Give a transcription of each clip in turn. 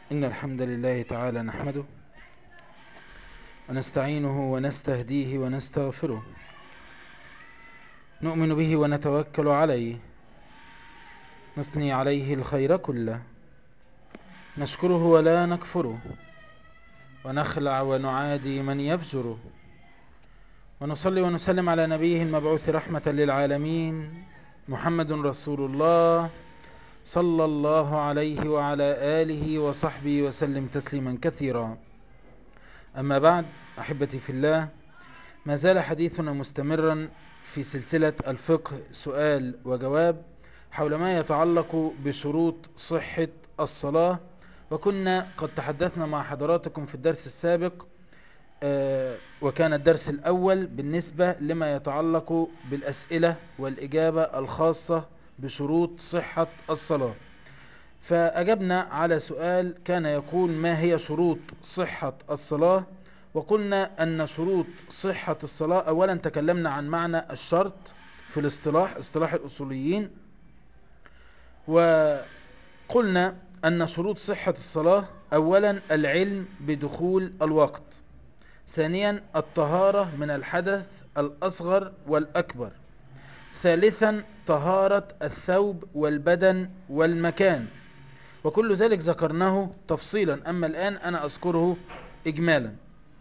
إن الحمد لله تعالى نحمده ونستعينه ونستهديه ونستغفره نؤمن به ونتوكل عليه نثني عليه الخير كله نشكره ولا نكفره ونخلع ونعادي من يفجره ونصلي ونسلم على نبيه المبعوث رحمة للعالمين محمد رسول الله صلى الله عليه وعلى آله وصحبه وسلم تسليما كثيرا أما بعد أحبتي في الله ما زال حديثنا مستمرا في سلسلة الفقه سؤال وجواب حول ما يتعلق بشروط صحة الصلاة وكنا قد تحدثنا مع حضراتكم في الدرس السابق وكان الدرس الأول بالنسبة لما يتعلق بالأسئلة والإجابة الخاصة بشروط صحة الصلاة فأجبنا على سؤال كان يقول ما هي شروط صحة الصلاة وقلنا أن شروط صحة الصلاة أولا تكلمنا عن معنى الشرط في الاصطلاح اصطلاح الأصوليين وقلنا أن شروط صحة الصلاة أولا العلم بدخول الوقت ثانيا الطهارة من الحدث الأصغر والأكبر ثالثا طهارة الثوب والبدن والمكان وكل ذلك ذكرناه تفصيلا أما الآن أنا أذكره إجمالا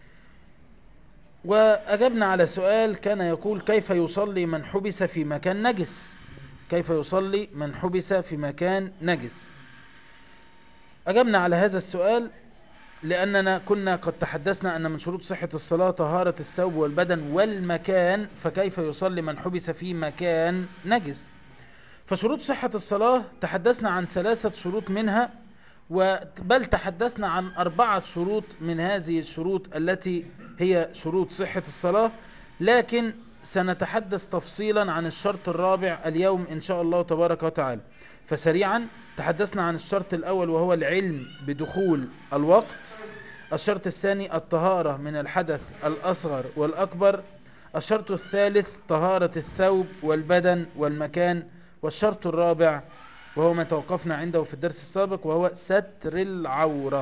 وأجبنا على سؤال كان يقول كيف يصلي من حبس في مكان نجس كيف يصلي من حبس في مكان نجس أجبنا على هذا السؤال لأننا كنا قد تحدثنا أن من شروط صحة الصلاة طهارة الثوب والبدن والمكان فكيف يصلي من حبس في مكان نجس فشروط صحة الصلاة تحدثنا عن ثلاثة شروط منها بل تحدثنا عن أربعة شروط من هذه الشروط التي هي شروط صحة الصلاة لكن سنتحدث تفصيلا عن الشرط الرابع اليوم إن شاء الله تبارك وتعالى فسريعا تحدثنا عن الشرط الأول وهو العلم بدخول الوقت الشرط الثاني الطهارة من الحدث الأصغر والأكبر الشرط الثالث طهارة الثوب والبدن والمكان والشرط الرابع وهو ما توقفنا عنده في الدرس السابق وهو ستر العورة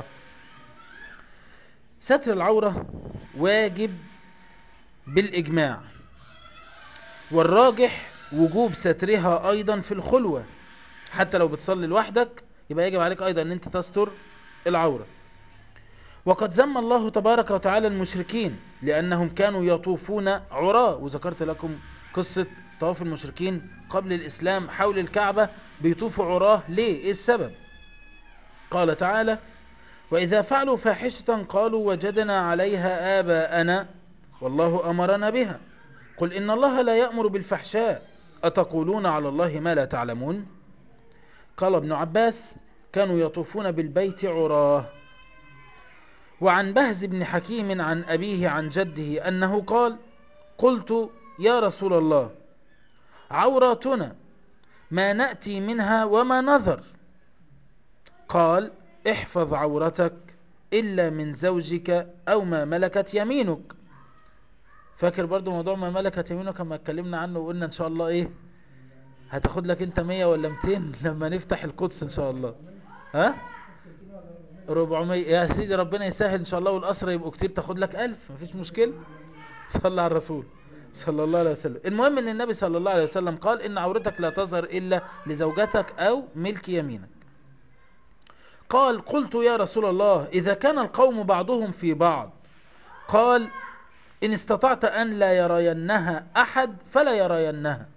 ستر العورة واجب بالإجماع والراجح وجوب سترها أيضا في الخلوة حتى لو بتصلي لوحدك يبقى يجب عليك أيضا أن أنت تستر العورة وقد ذم الله تبارك وتعالى المشركين لأنهم كانوا يطوفون عراة وذكرت لكم قصة طواف المشركين قبل الإسلام حول الكعبة بيطوفوا عراه ليه إيه السبب قال تعالى وإذا فعلوا فاحشة قالوا وجدنا عليها آباءنا والله أمرنا بها قل إن الله لا يأمر بالفحشاء أتقولون على الله ما لا تعلمون قال ابن عباس كانوا يطوفون بالبيت عراه وعن بهز بن حكيم عن أبيه عن جده أنه قال قلت يا رسول الله عوراتنا ما نأتي منها وما نظر قال احفظ عورتك إلا من زوجك أو ما ملكت يمينك فاكر برضو موضوع ما ملكت يمينك كما اتكلمنا عنه وقلنا إن شاء الله إيه هتاخد لك انت 100 ولا 200 لما نفتح القدس ان شاء الله ها 400 يا سيدي ربنا يسهل ان شاء الله والاسرى يبقوا كتير تاخد لك 1000 مفيش مشكله صلى على الرسول صلى الله عليه وسلم المهم ان النبي صلى الله عليه وسلم قال ان عورتك لا تظهر الا لزوجتك او ملك يمينك قال قلت يا رسول الله اذا كان القوم بعضهم في بعض قال ان استطعت ان لا يرينها احد فلا يرينها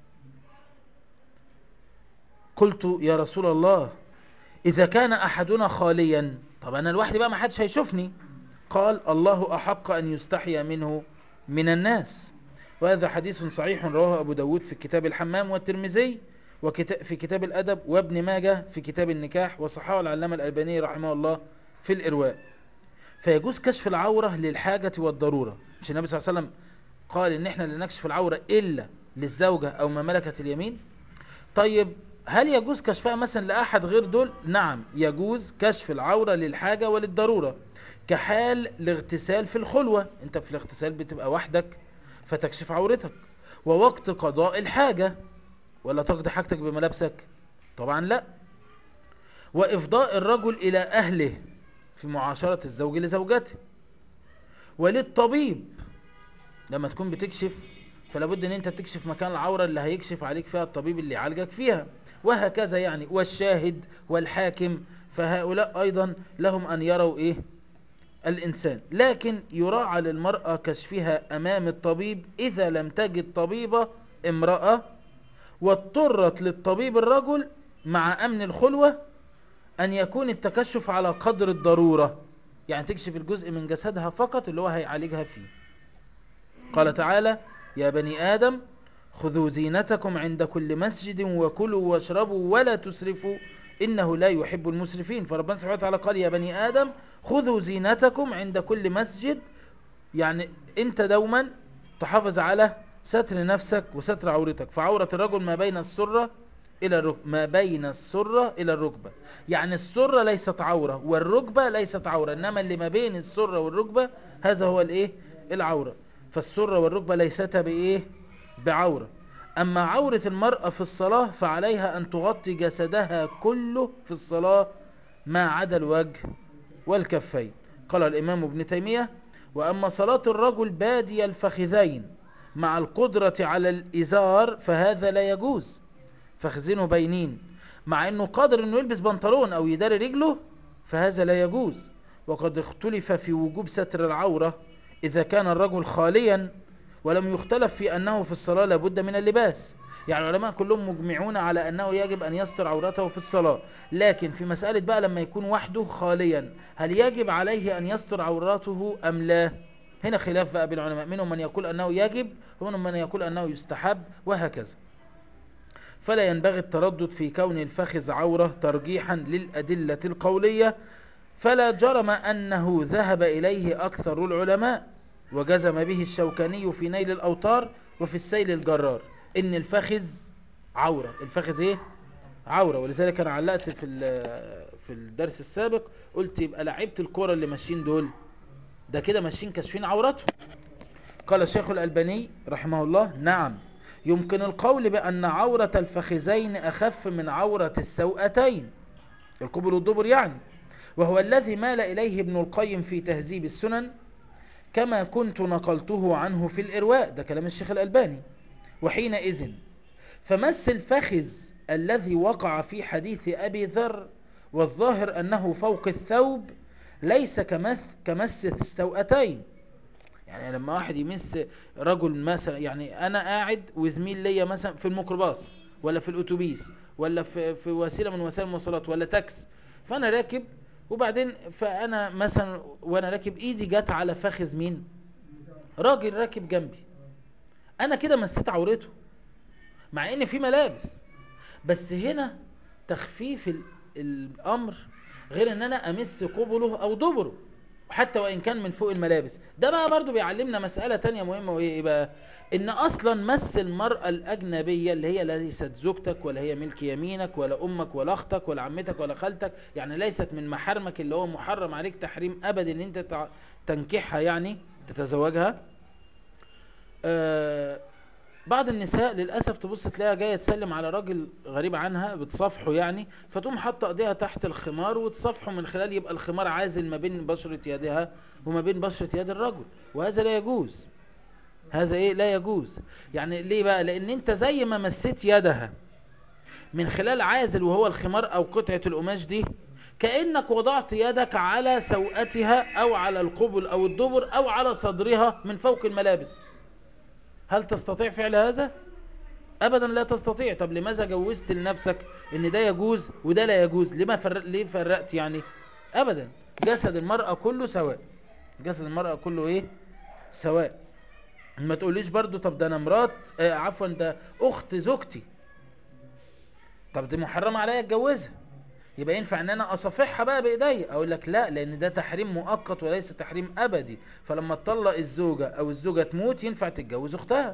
قلت يا رسول الله إذا كان أحدنا خاليا طب أنا لوحدي بقى ما حدش هيشوفني قال الله أحق أن يستحيا منه من الناس وهذا حديث صحيح رواه أبو داود في كتاب الحمام والترمذي في كتاب الأدب وابن ماجه في كتاب النكاح وصححه العلامة الألباني رحمه الله في الإرواء فيجوز كشف العورة للحاجة والضرورة مش النبي صلى الله عليه وسلم قال إن إحنا لا نكشف العورة إلا للزوجة أو ما ملكت اليمين طيب هل يجوز كشفها مثلا لأحد غير دول نعم يجوز كشف العورة للحاجة وللضرورة كحال الاغتسال في الخلوة انت في الاغتسال بتبقى وحدك فتكشف عورتك ووقت قضاء الحاجة ولا تقضي حاجتك بملابسك طبعا لا وإفضاء الرجل إلى أهله في معاشرة الزوج لزوجته وللطبيب لما تكون بتكشف فلا بد ان انت تكشف مكان العورة اللي هيكشف عليك فيها الطبيب اللي يعالجك فيها وهكذا يعني والشاهد والحاكم فهؤلاء ايضا لهم ان يروا ايه الانسان لكن يراعى للمرأة كشفها امام الطبيب اذا لم تجد طبيبة امرأة واضطرت للطبيب الرجل مع امن الخلوة ان يكون التكشف على قدر الضرورة يعني تكشف الجزء من جسدها فقط اللي هو هيعالجها فيه قال تعالى يا بني آدم خذوا زينتكم عند كل مسجد وكلوا واشربوا ولا تسرفوا إنه لا يحب المسرفين فربنا سبحانه وتعالى قال يا بني آدم خذوا زينتكم عند كل مسجد يعني انت دوما تحافظ على ستر نفسك وستر عورتك فعورة الرجل ما بين السرة إلى الركبة ما بين السرة إلى الركبة يعني السرة ليست عورة والركبة ليست عورة إنما اللي ما بين السرة والركبة هذا هو الإيه العورة فالسرة والركبة ليستا بإيه بعورة أما عورة المرأة في الصلاة فعليها أن تغطي جسدها كله في الصلاة ما عدا الوجه والكفين قال الإمام ابن تيمية وأما صلاة الرجل بادي الفخذين مع القدرة على الإزار فهذا لا يجوز فخذينه باينين مع أنه قادر أنه يلبس بنطلون أو يداري رجله فهذا لا يجوز وقد اختلف في وجوب ستر العورة إذا كان الرجل خاليا ولم يختلف في أنه في الصلاة لابد من اللباس يعني العلماء كلهم مجمعون على أنه يجب أن يستر عورته في الصلاة لكن في مسألة بقى لما يكون وحده خاليا هل يجب عليه أن يستر عورته أم لا هنا خلاف بقى بين العلماء منهم من يقول أنه يجب ومنهم من يقول أنه يستحب وهكذا فلا ينبغي التردد في كون الفخذ عورة ترجيحا للأدلة القولية فلا جرم أنه ذهب إليه أكثر العلماء وجزم به الشوكاني في نيل الأوطار وفي السيل الجرار إن الفخذ عورة الفخذ إيه؟ عورة ولذلك أنا علقت في في الدرس السابق قلت يبقى لعيبة الكرة اللي ماشيين دول ده كده ماشيين كاشفين عورتهم قال الشيخ الألباني رحمه الله نعم يمكن القول بأن عورة الفخذين أخف من عورة السوأتين القبل والدبر يعني وهو الذي مال إليه ابن القيم في تهذيب السنن كما كنت نقلته عنه في الإرواء ده كلام الشيخ الألباني وحينئذ فمس الفخذ الذي وقع في حديث أبي ذر والظاهر أنه فوق الثوب ليس كمث كمس السوأتين يعني لما واحد يمس رجل مثلا يعني أنا قاعد وزميل ليا مثلا في الميكروباص ولا في الأتوبيس ولا في, في وسيلة من وسائل المواصلات ولا تاكس فأنا راكب وبعدين فأنا مثلا وأنا راكب إيدي جت على فخذ مين راجل راكب جنبي أنا كده مسيت عورته مع إن في ملابس بس هنا تخفيف الأمر غير ان انا امس قبله او دبره حتى وان كان من فوق الملابس ده بقى برضو بيعلمنا مسألة تانية مهمة وايه بقى ان اصلا مس المرأة الاجنبية اللي هي ليست زوجتك ولا هي ملك يمينك ولا امك ولا اختك ولا عمتك ولا خالتك يعني ليست من محارمك اللي هو محرم عليك تحريم ابدا ان انت تنكحها يعني تتزوجها آه بعض النساء للأسف تبص تلاقيها جاية تسلم على راجل غريب عنها بتصافحه يعني فتقوم حاطه ايديها تحت الخمار وتصافحه من خلال يبقى الخمار عازل ما بين بشرة يدها وما بين بشرة يد الرجل وهذا لا يجوز هذا ايه لا يجوز يعني ليه بقى لان انت زي ما مسيت يدها من خلال عازل وهو الخمار او قطعة القماش دي كأنك وضعت يدك على سوءتها او على القبل او الدبر او على صدرها من فوق الملابس هل تستطيع فعل هذا ابدا لا تستطيع طب لماذا جوزت لنفسك ان ده يجوز وده لا يجوز لما فرق ليه فرقت يعني ابدا جسد المرأة كله سواء جسد المرأة كله ايه سواء ما تقوليش برضو طب ده انا مرات آه عفوا ده اخت زوجتي طب دي محرمة عليا اتجوزها يبقى ينفع ان انا اصافحها بقى بايديا اقول لك لا لان ده تحريم مؤقت وليس تحريم ابدي فلما تطلق الزوجة او الزوجة تموت ينفع تتجوز اختها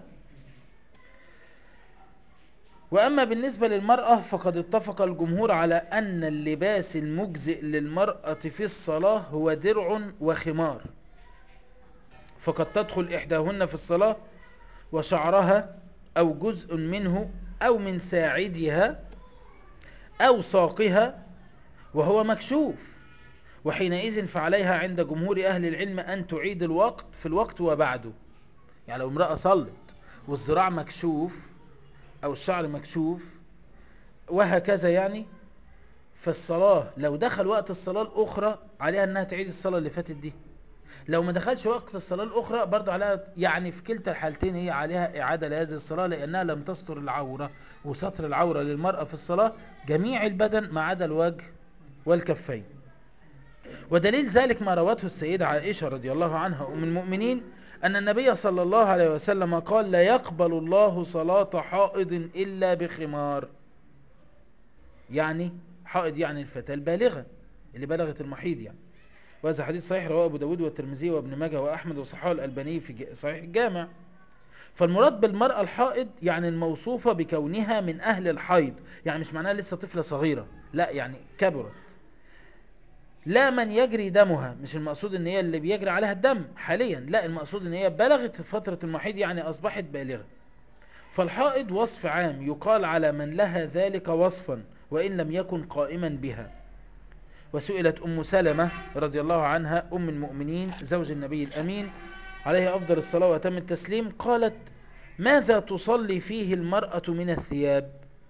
واما بالنسبة للمرأة فقد اتفق الجمهور على ان اللباس المجزئ للمرأة في الصلاة هو درع وخمار فقد تدخل احداهن في الصلاة وشعرها او جزء منه او من ساعدها او ساقها وهو مكشوف وحينئذ فعليها عند جمهور أهل العلم أن تعيد الوقت في الوقت وبعده يعني لو امرأة صلت والذراع مكشوف أو الشعر مكشوف وهكذا يعني فالصلاة لو دخل وقت الصلاة الأخرى عليها أنها تعيد الصلاة اللي فاتت دي لو ما دخلش وقت الصلاة الأخرى برضو عليها يعني في كلتا الحالتين هي عليها إعادة لهذه الصلاة لأنها لم تستر العورة وستر العورة للمرأة في الصلاة جميع البدن ما عدا الوجه والكفين ودليل ذلك ما روته السيدة عائشة رضي الله عنها أم المؤمنين أن النبي صلى الله عليه وسلم قال لا يقبل الله صلاة حائض إلا بخمار يعني حائض يعني الفتاة البالغة اللي بلغت المحيض يعني وهذا حديث صحيح رواه أبو داود والترمذي وابن ماجه وأحمد وصححه الألباني في صحيح الجامع فالمراد بالمرأة الحائض يعني الموصوفة بكونها من أهل الحيض يعني مش معناها لسه طفلة صغيرة لا يعني كبرت لا من يجري دمها مش المقصود ان هي اللي بيجري عليها الدم حاليا لا المقصود ان هي بلغت فترة المحيض يعني اصبحت بالغة فالحائض وصف عام يقال على من لها ذلك وصفا وإن لم يكن قائما بها وسئلت أم سلمة رضي الله عنها أم المؤمنين زوج النبي الأمين عليه أفضل الصلاة وتم التسليم قالت ماذا تصلي فيه المرأة من الثياب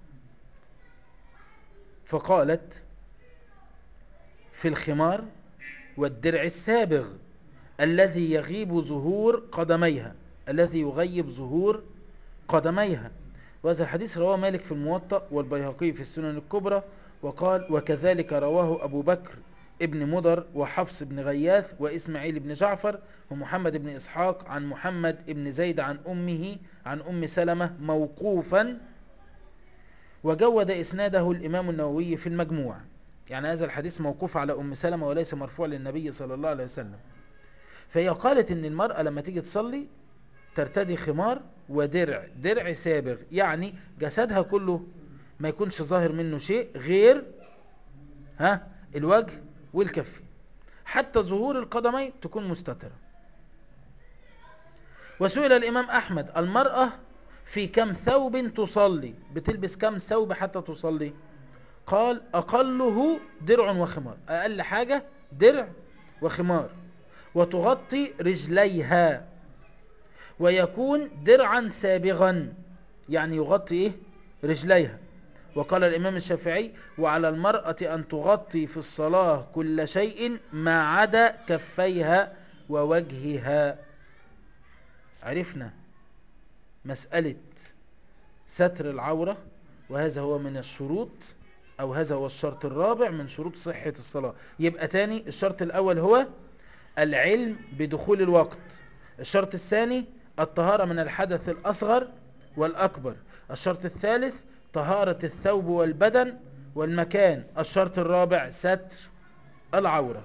فقالت في الخمار والدرع السابغ الذي يغيب ظهور قدميها الذي يغيب ظهور قدميها وهذا الحديث رواه مالك في الموطأ والبيهقي في السنن الكبرى وقال وكذلك رواه أبو بكر ابن مضر وحفص بن غياث وإسماعيل بن جعفر ومحمد بن إسحاق عن محمد بن زيد عن أمه عن أم سلمة موقوفا وجود إسناده الإمام النووي في المجموع يعني هذا الحديث موقوف على أم سلمة وليس مرفوع للنبي صلى الله عليه وسلم فهي قالت ان المرأة لما تيجي تصلي ترتدي خمار ودرع درع سابغ يعني جسدها كله ما يكونش ظاهر منه شيء غير ها الوجه والكف حتى ظهور القدمين تكون مستترة وسئل الإمام أحمد المرأة في كم ثوب تصلي بتلبس كم ثوب حتى تصلي قال أقله درع وخمار أقل حاجة درع وخمار وتغطي رجليها ويكون درعا سابغا يعني يغطي إيه؟ رجليها وقال الإمام الشافعي وعلى المرأة أن تغطي في الصلاة كل شيء ما عدا كفيها ووجهها عرفنا مسألة ستر العورة وهذا هو من الشروط أو هذا هو الشرط الرابع من شروط صحة الصلاة يبقى تاني الشرط الأول هو العلم بدخول الوقت الشرط الثاني الطهارة من الحدث الأصغر والأكبر الشرط الثالث طهارة الثوب والبدن والمكان الشرط الرابع ستر العورة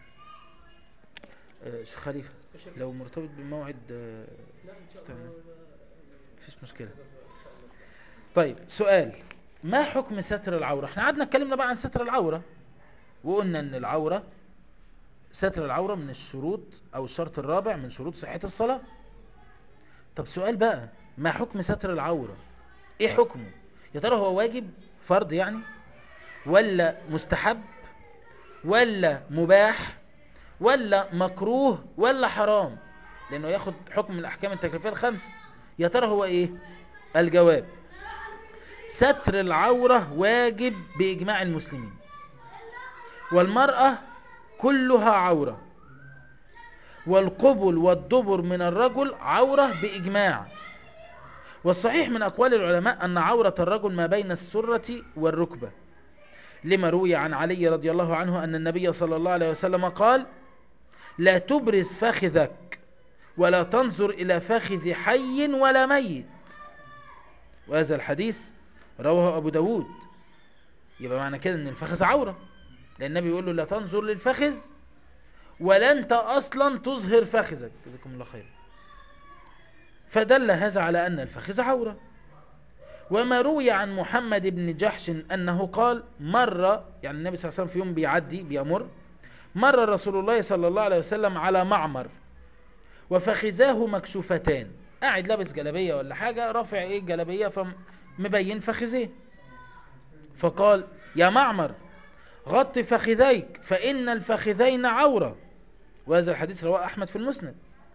آه، شيخ خليفة لو مرتبط بموعد آه، استنى مفيش مشكلة طيب سؤال ما حكم ستر العورة احنا قعدنا اتكلمنا بقى عن ستر العورة وقلنا ان العورة ستر العورة من الشروط او الشرط الرابع من شروط صحة الصلاة طب سؤال بقى ما حكم ستر العورة ايه حكمه يا ترى هو واجب فرض يعني ولا مستحب ولا مباح ولا مكروه ولا حرام لانه ياخد حكم من الاحكام التكليفيه الخمسه يا ترى هو ايه الجواب ستر العوره واجب باجماع المسلمين والمراه كلها عوره والقبل والدبر من الرجل عوره باجماع والصحيح من أقوال العلماء أن عورة الرجل ما بين السرة والركبة لما روي عن علي رضي الله عنه أن النبي صلى الله عليه وسلم قال لا تبرز فخذك ولا تنظر إلى فخذ حي ولا ميت وهذا الحديث رواه أبو داود يبقى معنى كده أن الفخذ عورة لأن النبي يقول له لا تنظر للفخذ ولا أنت أصلا تظهر فخذك جزاكم الله خير فدل هذا على أن الفخذ عورة وما روي عن محمد بن جحش أنه قال مر يعني النبي صلى الله عليه وسلم في يوم بيعدي بيمر مر رسول الله صلى الله عليه وسلم على معمر وفخذاه مكشوفتان قاعد لابس جلبية ولا حاجة رافع ايه الجلبية فمبين فخذيه فقال يا معمر غط فخذيك فإن الفخذين عورة وهذا الحديث رواه أحمد في المسند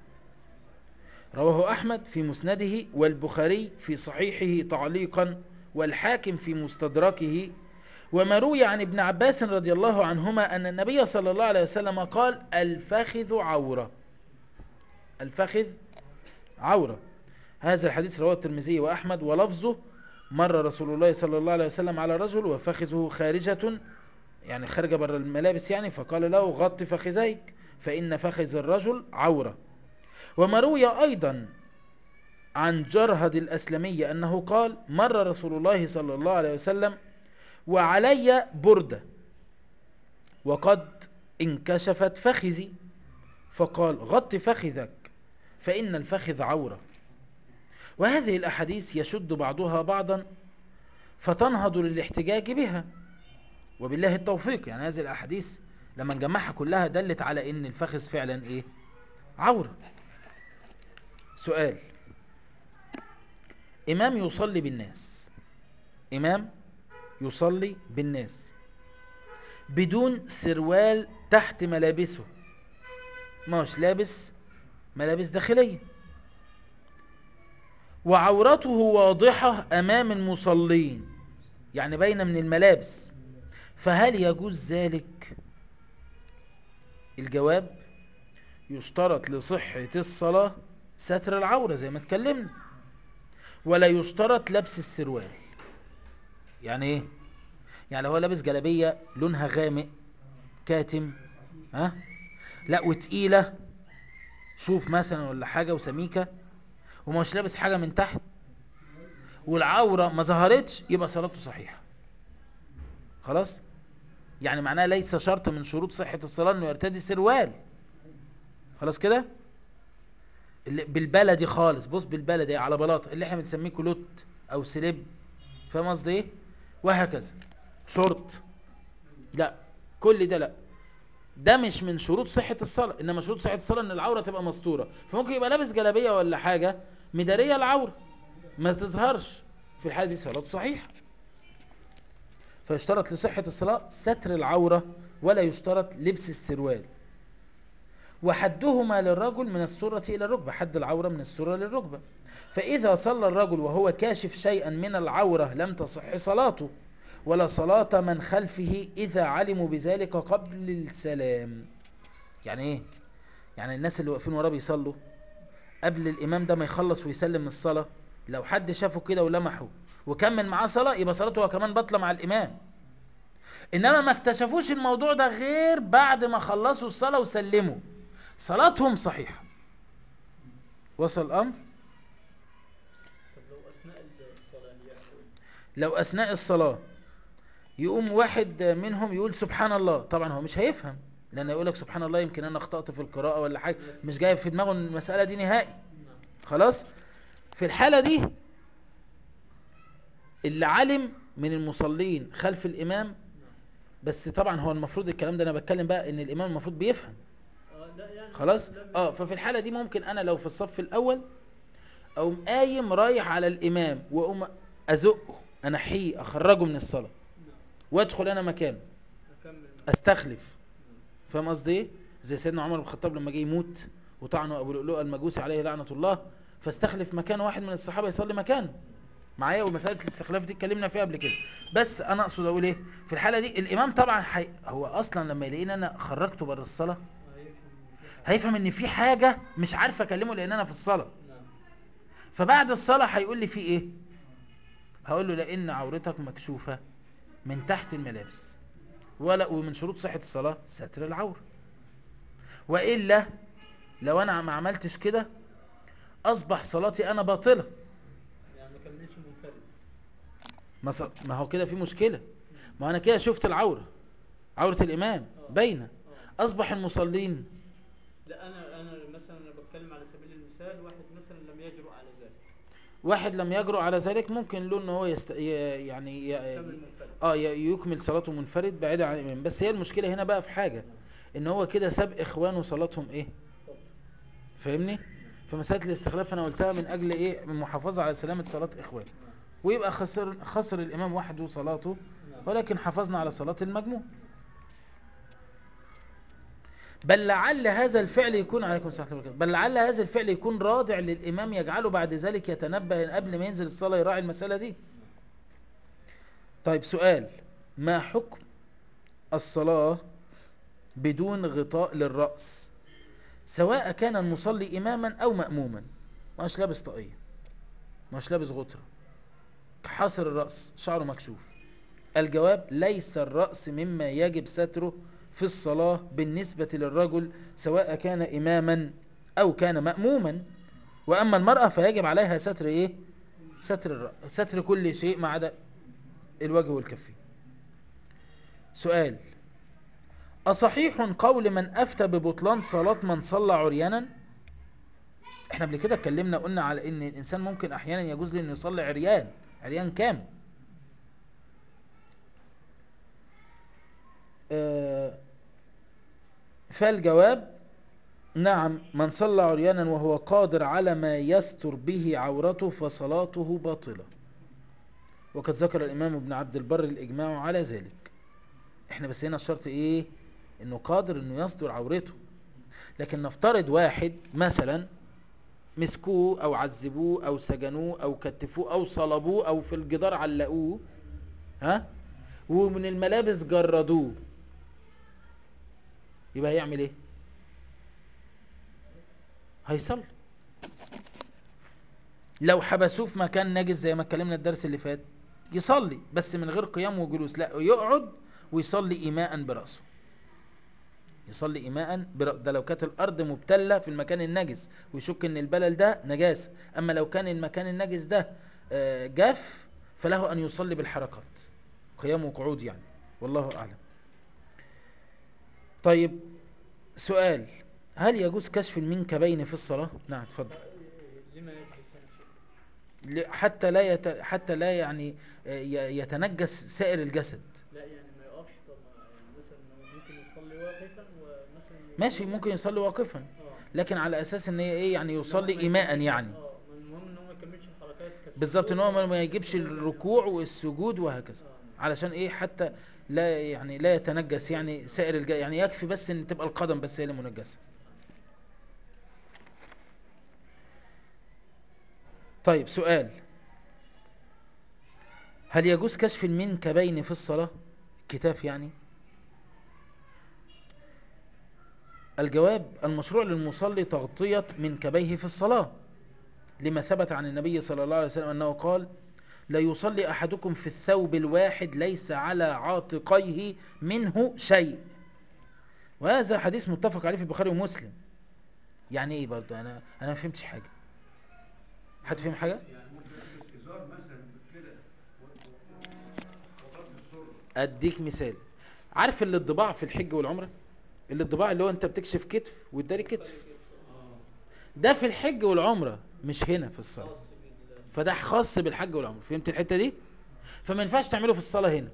رواه أحمد في مسنده والبخاري في صحيحه تعليقا والحاكم في مستدركه وما روي عن ابن عباس رضي الله عنهما أن النبي صلى الله عليه وسلم قال الفخذ عورة الفخذ عورة هذا الحديث رواه الترمذي وأحمد ولفظه مر رسول الله صلى الله عليه وسلم على رجل وفخذه خارجة يعني خارجة بر الملابس يعني فقال له غط فخذيك فإن فخذ الرجل عورة وما روي أيضا عن جرهد الأسلمي أنه قال مر رسول الله صلى الله عليه وسلم وعلي بردة وقد انكشفت فخذي فقال غط فخذك فإن الفخذ عورة وهذه الأحاديث يشد بعضها بعضا فتنهض للاحتجاج بها وبالله التوفيق يعني هذه الأحاديث لما نجمعها كلها دلت على ان الفخذ فعلا ايه عورة سؤال امام يصلي بالناس امام يصلي بالناس بدون سروال تحت ملابسه ماش لابس ملابس داخلية وعورته واضحة امام المصلين يعني باينة من الملابس فهل يجوز ذلك الجواب يشترط لصحة الصلاة ستر العورة زي ما اتكلمنا ولا يشترط لبس السروال يعني ايه يعني لو هو لابس جلابية لونها غامق كاتم ها لا وتقيلة صوف مثلا ولا حاجة وسميكة ومش لابس حاجة من تحت والعورة ما ظهرتش يبقى صلاته صحيحة خلاص يعني معناها ليس شرط من شروط صحة الصلاة انه يرتدي سروال خلاص كده بالبلدي خالص بص بالبلدي على بلاط اللي احنا بنسميه كلوت او سليب فاهم قصدي ايه وهكذا شورت لا كل ده لا ده مش من شروط صحة الصلاة انما شروط صحة الصلاة ان العورة تبقى مستورة فممكن يبقى لابس جلابية ولا حاجة مدارية العورة ما تظهرش في الحالة دي صلاته صحيحة فيشترط لصحة الصلاة ستر العورة ولا يشترط لبس السروال وحدهما للرجل من السرة إلى الركبة حد العورة من السرة للركبة فإذا صلى الرجل وهو كاشف شيئا من العورة لم تصح صلاته ولا صلاة من خلفه إذا علموا بذلك قبل السلام يعني إيه؟ يعني الناس اللي واقفين وراه بيصلوا قبل الإمام ده ما يخلص ويسلم الصلاة لو حد شافه كده ولمحه وكمل معاه صلاة يبقى صلاته هو كمان بطلة مع الإمام إنما ما اكتشفوش الموضوع ده غير بعد ما خلصوا الصلاة وسلموا صلاتهم صحيحة وصل الأمر لو أثناء الصلاة يقوم واحد منهم يقول سبحان الله طبعا هو مش هيفهم لأن يقول لك سبحان الله يمكن أنا اخطأت في القراءة ولا حاجة مش جاي في دماغه المسألة دي نهائي خلاص في الحالة دي اللي علم من المصلين خلف الإمام بس طبعا هو المفروض الكلام ده أنا بتكلم بقى إن الإمام المفروض بيفهم خلاص اه ففي الحالة دي ممكن أنا لو في الصف الأول أقوم قايم رايح على الإمام وأقوم أزقه أنحيه أخرجه من الصلاة وأدخل أنا مكانه أستخلف فاهم قصدي إيه؟ زي سيدنا عمر بن الخطاب لما جه يموت وطعنه أبو لؤلؤ المجوسي عليه لعنة الله فاستخلف مكان واحد من الصحابة يصلي مكانه معايا ومسألة الاستخلاف دي اتكلمنا فيها قبل كده بس أنا أقصد أقول إيه في الحالة دي الإمام طبعا حي... هو أصلا لما يلاقيني أنا خرجته بره الصلاة هيفهم ان في حاجة مش عارف اكلمه لان انا في الصلاة فبعد الصلاة هيقول لي في ايه هقول له لان عورتك مكشوفة من تحت الملابس ولا ومن شروط صحة الصلاة ستر العورة وإلا لو انا ما عملتش كده اصبح صلاتي انا باطلة يعني ما كملش منفرد ما, ص... ما هو كده في مشكلة ما انا كده شفت العورة عورة الامام باينة اصبح المصلين لا انا انا مثلا انا بتكلم على سبيل المثال واحد مثلا لم يجرؤ على ذلك واحد لم يجرؤ على ذلك ممكن له ان هو يست... ي... يعني ي... كمل منفرد اه ي- يكمل صلاته منفرد بعيدا عن الامام بس هي المشكله هنا بقى في حاجه ان هو كده ساب اخوانه صلاتهم ايه فاهمني فمساله الاستخلاف انا قلتها من اجل ايه من محافظه على سلامه صلاه اخوانه ويبقى خسر خسر الامام وحده صلاته نعم. ولكن حافظنا على صلاه المجموع بل لعل هذا الفعل يكون عليكم السلام ورحمة الله وبركاته. بل لعل هذا الفعل يكون رادع للإمام يجعله بعد ذلك يتنبه قبل ما ينزل الصلاة يراعي المسألة دي طيب سؤال ما حكم الصلاة بدون غطاء للرأس سواء كان المصلي إماما أو مأموما مش لابس طاقية مش لابس غطرة حاصر الرأس شعره مكشوف الجواب ليس الرأس مما يجب ستره في الصلاة بالنسبة للرجل سواء كان إماما أو كان مأموما وأما المرأة فيجب عليها ستر إيه ستر الرأس ستر كل شيء ما عدا الوجه والكفين سؤال أصحيح قول من أفتى ببطلان صلاة من صلى عريانا احنا قبل كده اتكلمنا قلنا على ان الانسان ممكن احيانا يجوز له انه يصلي عريان عريان كامل آه، فالجواب نعم من صلى عريانا وهو قادر على ما يستر به عورته فصلاته باطلة وقد ذكر الإمام ابن عبد البر الإجماع على ذلك احنا بس هنا الشرط ايه انه قادر انه يستر عورته لكن نفترض واحد مثلا مسكوه او عذبوه او سجنوه او كتفوه او صلبوه او في الجدار علقوه ها ومن الملابس جردوه يبقى هيعمل ايه هيصلي لو حبسوه في مكان نجس زي ما اتكلمنا الدرس اللي فات يصلي بس من غير قيام وجلوس لا يقعد ويصلي ايماء براسه يصلي ايماء برأ... ده لو كانت الارض مبتله في المكان النجس ويشك ان البلل ده نجاسه اما لو كان المكان النجس ده آه، جاف فله ان يصلي بالحركات قيام وقعود يعني والله اعلم طيب سؤال هل يجوز كشف المنكبين في الصلاه نعم اتفضل لما يجلس يعني شيء ل- حتى لا يت... حتى لا يعني آه، ي- يتنجس سائر الجسد لا يعني ما يقفش طب ما- يعني مثلا إنه ممكن يصلي واقفا ومثلا ماشي ممكن يصلي واقفا اه لكن على اساس ان هي ايه يعني يصلي إن هو ما ايماء يكملش- يعني اه المهم ان هو ما يكملش الحركات كالسجود بالظبط ان هو ما- ما أو- يجيبش الركوع والسجود وهكذا آه. علشان ايه حتى لا يعني لا يتنجس يعني سائر الج... يعني يكفي بس ان تبقى القدم بس هي اللي منجسه طيب سؤال هل يجوز كشف المنكبين في الصلاة كتاف يعني الجواب المشروع للمصلي تغطية منكبيه في الصلاة لما ثبت عن النبي صلى الله عليه وسلم أنه قال لا يصلي أحدكم في الثوب الواحد ليس على عاتقيه منه شيء وهذا حديث متفق عليه في البخاري ومسلم يعني ايه برضه انا انا ما فهمتش حاجه حد فهم حاجه يعني ممكن البس ازار مثلا كده وغطي السره اديك مثال عارف الانطباع في الحج والعمره الانطباع اللي هو انت بتكشف كتف وتداري كتف اه ده في الحج والعمره مش هنا في الصلاه خاص بال فده خاص بالحج والعمره فهمت الحته دي فما ينفعش تعمله في الصلاه هنا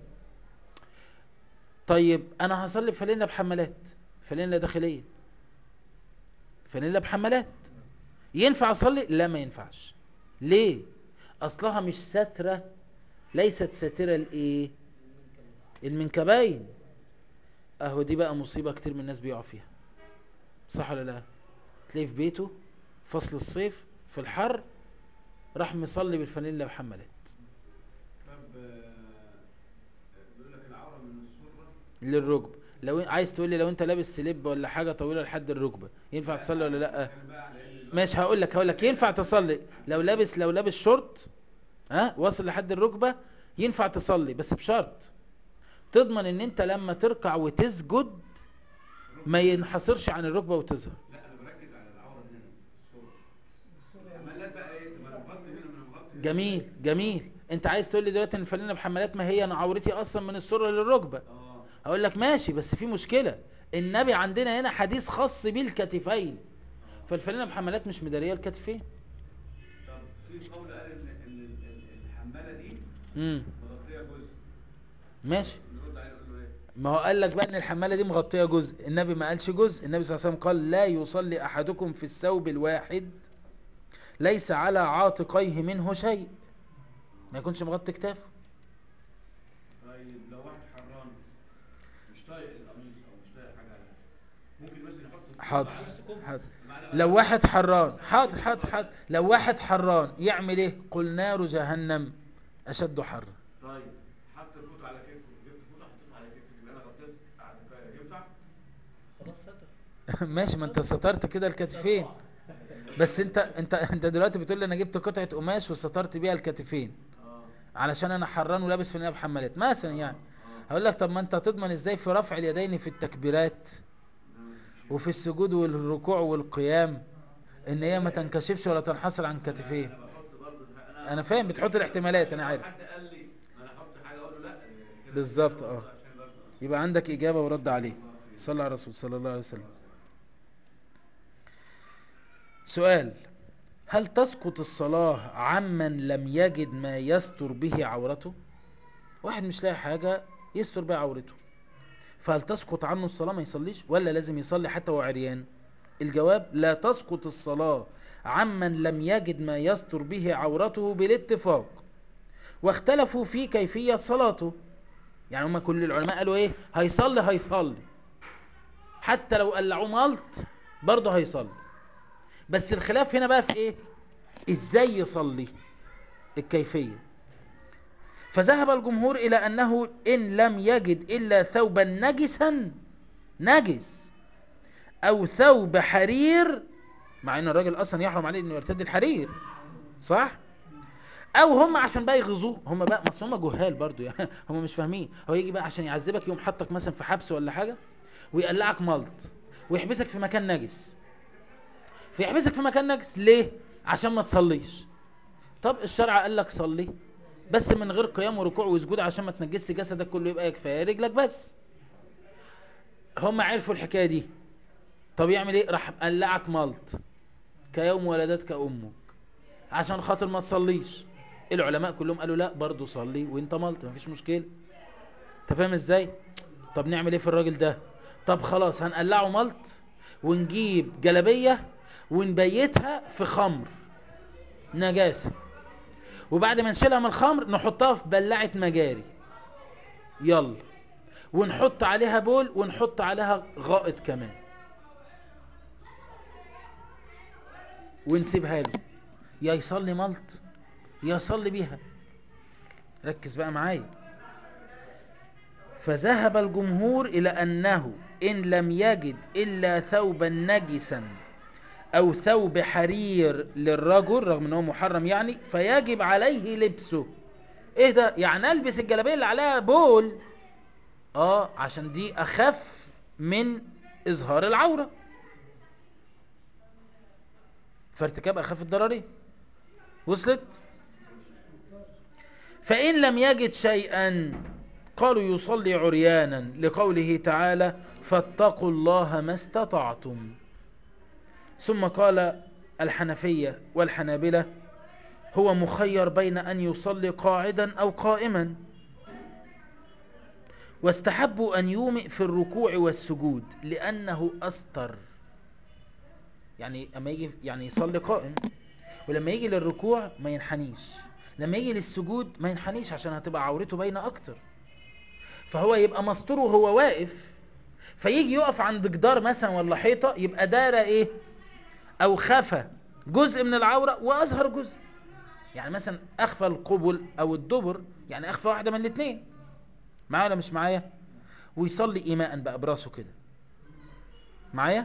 طيب انا هصلي بفانيلا بحمالات فانيلا داخليه فانيلا بحمالات ينفع اصلي لا ما ينفعش ليه اصلها مش ساتره ليست ساتره الايه المنكبين اهو دي بقى مصيبه كتير من الناس بيقعوا فيها صح ولا لا تلاقيه في بيته فصل الصيف في الحر راح مصلي بالفانيلا بحمالات طب آه، بيقول لك العوره من السره للركبه لو عايز تقول لي لو انت لابس سليب ولا حاجه طويله لحد الركبه ينفع تصلي ولا لا يعني بقى على ان ماشي هقول لك هقول لك ينفع تصلي لو لابس لو لابس شورت ها واصل لحد الركبه ينفع تصلي بس بشرط تضمن ان انت لما تركع وتسجد ما ينحصرش عن الركبه وتظهر لا انا بركز على العوره هنا السره الحمالات بقى ايه تبقى انا مغطي هنا من مغطي جميل جميل انت عايز تقول لي دلوقتي ان الفانلة بحمالات ما هي انا عورتي اصلا من السره للركبه اه اقول لك ماشي بس في مشكله النبي عندنا هنا حديث خاص بالكتفين فالفانلة بحمالات مش مداريه الكتفين طب في قول قال ان ان ال- ال- الحماله دي امم مغطيه جزء ماشي نرد عليه نقول له ايه ما هو قال لك بقى ان الحماله دي مغطيه جزء النبي ما قالش جزء النبي صلى الله عليه وسلم قال لا يصلي احدكم في الثوب الواحد ليس على عاتقيه منه شيء ما يكونش مغطي كتافه طيب لو واحد حران مش طايق القميص او مش طايق حاجه عليه ممكن مثلا حاضر حاضر لو واحد حران حاضر حاضر حاضر لو واحد حران يعمل ايه قل نار جهنم اشد حرا طيب حط الفوط على كتفه جبت فوط حطيته على كتفه يبقى انا غطيت على كفاية. ينفع؟ خلاص ستر ماشي ما انت سترت كده الكتفين بس انت انت انت دلوقتي بتقول لي انا جبت قطعه قماش وسترت بيها الكتفين اه علشان انا حران ولابس في النهايه حمالات مثلا يعني هقول لك طب ما انت تضمن ازاي في رفع اليدين في التكبيرات وفي السجود والركوع والقيام ان هي ما تنكشفش ولا تنحصر عن كتفين انا بحط برضه انا انا فاهم بتحط الاحتمالات انا عارف حد قال لي ما انا احط حاجه اقول له لا كده بالظبط اه عشان برضه يبقى عندك اجابه ورد عليه صلى على الرسول صلى الله عليه وسلم سؤال هل تسقط الصلاة عمن لم يجد ما يستر به عورته واحد مش لاقي حاجة يستر بها عورته فهل تسقط عنه الصلاة ما يصليش ولا لازم يصلي حتى وهو عريان الجواب لا تسقط الصلاة عمن لم يجد ما يستر به عورته بالاتفاق واختلفوا في كيفية صلاته يعني هما كل العلماء قالوا ايه هيصلي هيصلي حتى لو قلعوه ملط برضه هيصلي بس الخلاف هنا بقى في ايه ازاي يصلي الكيفية فذهب الجمهور الى انه ان لم يجد الا ثوبا نجسا نجس او ثوب حرير مع ان الراجل اصلا يحرم عليه انه يرتدي الحرير صح او هم عشان بقى يغزوه هم بقى ما هم جهال برضو يعني هم مش فاهمين هو يجي بقى عشان يعذبك يوم حطك مثلا في حبس ولا حاجه ويقلعك ملط ويحبسك في مكان نجس فيحبسك في مكان نجس ليه عشان ما تصليش طب الشرع قال لك صلي بس من غير قيام وركوع وسجود عشان ما تنجسش جسدك كله يبقى كفايه رجلك بس هم عرفوا الحكايه دي طب يعمل ايه راح قلعك ملط كيوم ولدتك امك عشان خاطر ما تصليش العلماء كلهم قالوا لا برضه صلي وانت ملط مفيش مشكله انت فاهم ازاي طب نعمل ايه في الراجل ده طب خلاص هنقلعه ملط ونجيب جلبيه ونبيتها في خمر نجاسه وبعد ما نشيلها من الخمر نحطها في بلاعه مجاري يلا ونحط عليها بول ونحط عليها غائط كمان ونسيبها له يا يصلي ملط يا يصلي بيها ركز بقى معايا فذهب الجمهور إلى أنه إن لم يجد إلا ثوبا نجسا أو ثوب حرير للرجل رغم أنه محرم يعني فيجب عليه لبسه إيه ده يعني ألبس الجلابية اللي عليها بول آه عشان دي أخف من إظهار العورة فارتكاب أخف الضررين وصلت فإن لم يجد شيئا قالوا يصلي عريانا لقوله تعالى فاتقوا الله ما استطعتم ثم قال الحنفية والحنابلة هو مخير بين أن يصلي قاعدا أو قائما واستحبوا أن يومئ في الركوع والسجود لأنه أستر يعني أما يجي يعني يصلي قائم ولما يجي للركوع ما ينحنيش لما يجي للسجود ما ينحنيش عشان هتبقى عورته باينه اكتر فهو يبقى مستور وهو واقف فيجي يقف عند جدار مثلا ولا حيطه يبقى دار ايه او خفى جزء من العوره واظهر جزء يعني مثلا اخفى القبل او الدبر يعني اخفى واحده من الاثنين معايا ولا مش معايا ويصلي ايماء بقى براسه كده معايا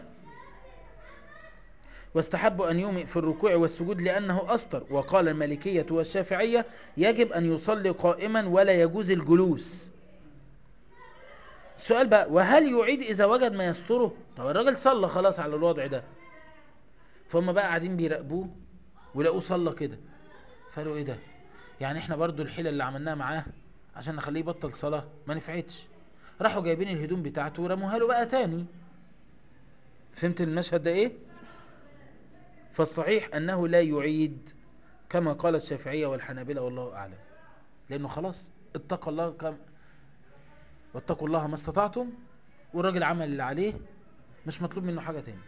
واستحب أن يومئ في الركوع والسجود لأنه أستر وقال المالكية والشافعية يجب أن يصلي قائما ولا يجوز الجلوس السؤال بقى وهل يعيد إذا وجد ما يستره طب الراجل صلى خلاص على الوضع ده فهم بقى قاعدين بيراقبوه ولقوه صلى كده فقالوا ايه ده يعني احنا برضو الحيلة اللي عملناها معاه عشان نخليه يبطل صلاة ما نفعتش راحوا جايبين الهدوم بتاعته ورموها له بقى تاني فهمت المشهد ده ايه فالصحيح أنه لا يعيد كما قال الشافعية والحنابلة والله أعلم لأنه خلاص اتقى الله كم واتقوا الله ما استطعتم والراجل عمل اللي عليه مش مطلوب منه حاجة تاني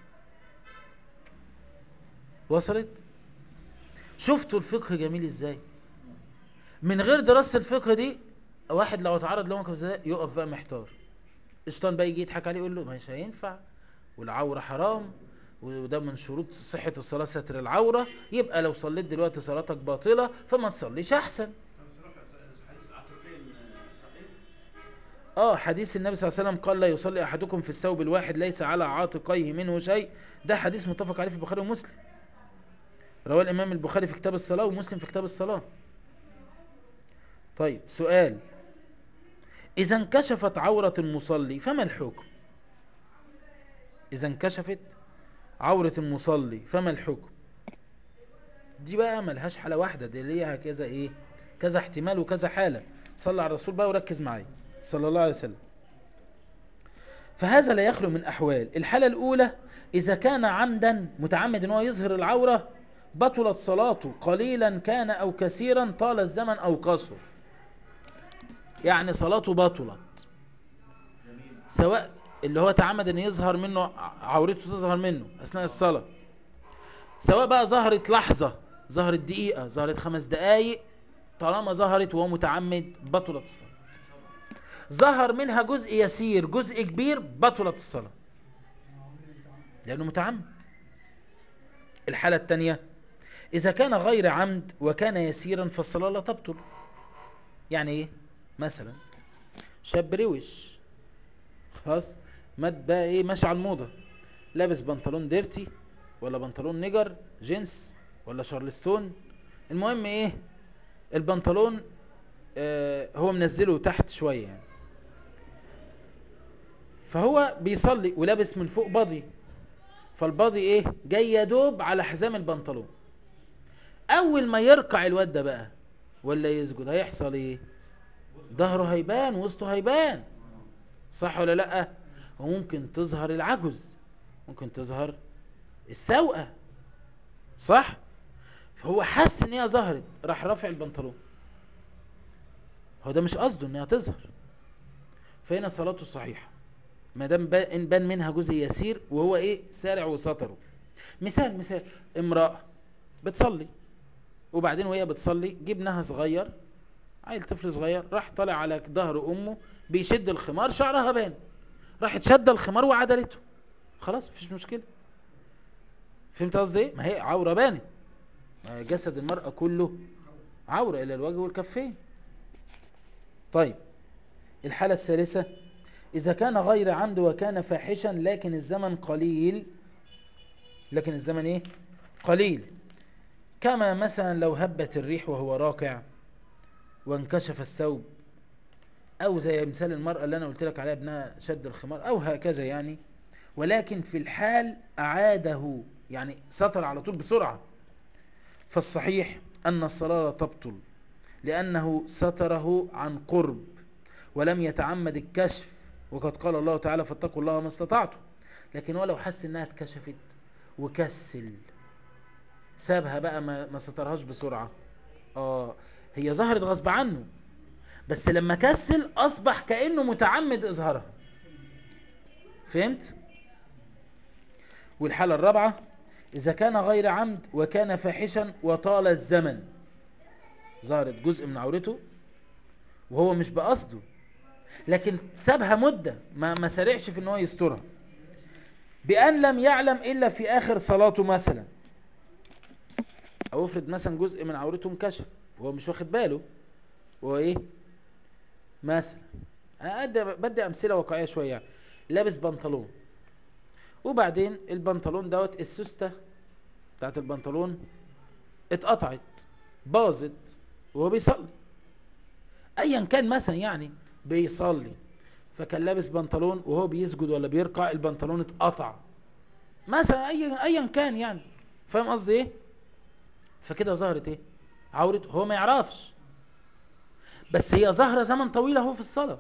وصلت شفتوا الفقه جميل ازاي من غير دراسة الفقه دي واحد لو اتعرض لموقف زي ده يقف بقى محتار الشيطان بقى يجي يضحك عليه يقول له مش هينفع والعورة حرام وده من شروط صحة الصلاة ستر العورة يبقى لو صليت دلوقتي صلاتك باطلة فما تصليش أحسن حديث العتقين صحيح اه حديث النبي صلى الله عليه وسلم قال لا يصلي احدكم في الثوب الواحد ليس على عاتقيه منه شيء ده حديث متفق عليه في البخاري ومسلم رواه الامام البخاري في كتاب الصلاه ومسلم في كتاب الصلاه طيب سؤال اذا انكشفت عوره المصلي فما الحكم اذا انكشفت عوره المصلي فما الحكم دي بقى ملهاش حاله واحده دي ليها كذا ايه كذا احتمال وكذا حاله صلى على الرسول بقى وركز معايا صلى الله عليه وسلم فهذا لا يخلو من احوال الحاله الاولى اذا كان عمدا متعمد ان هو يظهر العوره بطلت صلاته قليلا كان او كثيرا طال الزمن او قصر يعني صلاته بطلت سواء اللي هو تعمد ان يظهر منه ع- عورته تظهر منه اثناء الصلاه سواء بقى ظهرت لحظه ظهرت دقيقه ظهرت خمس دقائق طالما ظهرت وهو متعمد بطلت الصلاه ظهر منها جزء يسير جزء كبير بطلت الصلاة لأنه متعمد الحالة الثانية إذا كان غير عمد وكان يسيرا فالصلاة لا تبطل يعني إيه مثلا شاب روش خلاص مات بقى إيه ماشي على الموضة لابس بنطلون ديرتي ولا بنطلون نيجر جينز ولا شارلستون المهم إيه البنطلون آه هو منزله تحت شوية يعني فهو بيصلي ولابس من فوق بادي فالبادي ايه جاي يدوب على حزام البنطلون اول ما يركع الواد ده بقى ولا يسجد هيحصل ايه ظهره هيبان وسطه هيبان صح ولا لا وممكن تظهر العجز ممكن تظهر السوءة صح فهو حس ان هي ظهرت راح رافع البنطلون هو ده مش قصده انها تظهر فهنا صلاته صحيحه ما دام با- إن بان منها جزء يسير وهو ايه سارع وسطره مثال مثال امراه بتصلي وبعدين وهي بتصلي جبنها صغير عيل طفل صغير راح طالع على ظهر امه بيشد الخمار شعرها بان راحت شد الخمار وعدلته خلاص مفيش مشكله فهمت قصدي ايه ما هي عوره بانت ما جسد المراه كله عوره الى الوجه والكفين طيب الحاله الثالثه إذا كان غير عمد وكان فاحشا لكن الزمن قليل لكن الزمن إيه؟ قليل كما مثلا لو هبت الريح وهو راكع وانكشف الثوب أو زي مثال المرأة اللي أنا قلت لك عليها ابنها شد الخمار أو هكذا يعني ولكن في الحال أعاده يعني سطر على طول بسرعة فالصحيح أن الصلاة لا تبطل لأنه ستره عن قرب ولم يتعمد الكشف وقد قال الله تعالى فاتقوا الله ما استطعتم لكن ولو حس انها اتكشفت وكسل سابها بقى ما, ما سترهاش بسرعة اه هي ظهرت غصب عنه بس لما كسل اصبح كأنه متعمد اظهارها فهمت والحالة الرابعة اذا كان غير عمد وكان فاحشا وطال الزمن ظهرت جزء من عورته وهو مش بقصده لكن سابها مدة ما ما سرعش في ان هو يسترها بأن لم يعلم إلا في آخر صلاته مثلا أو افرض مثلا جزء من عورته انكشف وهو مش واخد باله وهو إيه مثلا أنا أدي- بدي أمثلة واقعية شوية يعني. لابس بنطلون وبعدين البنطلون دوت السوستة بتاعت البنطلون اتقطعت باظت وهو بيصلي ايا كان مثلا يعني بيصلي فكان لابس بنطلون وهو بيسجد ولا بيركع البنطلون اتقطع مثلا ايا ايا كان يعني فاهم قصدي ايه فكده ظهرت ايه عورته هو ما يعرفش بس هي ظاهره زمن طويل اهو في الصلاه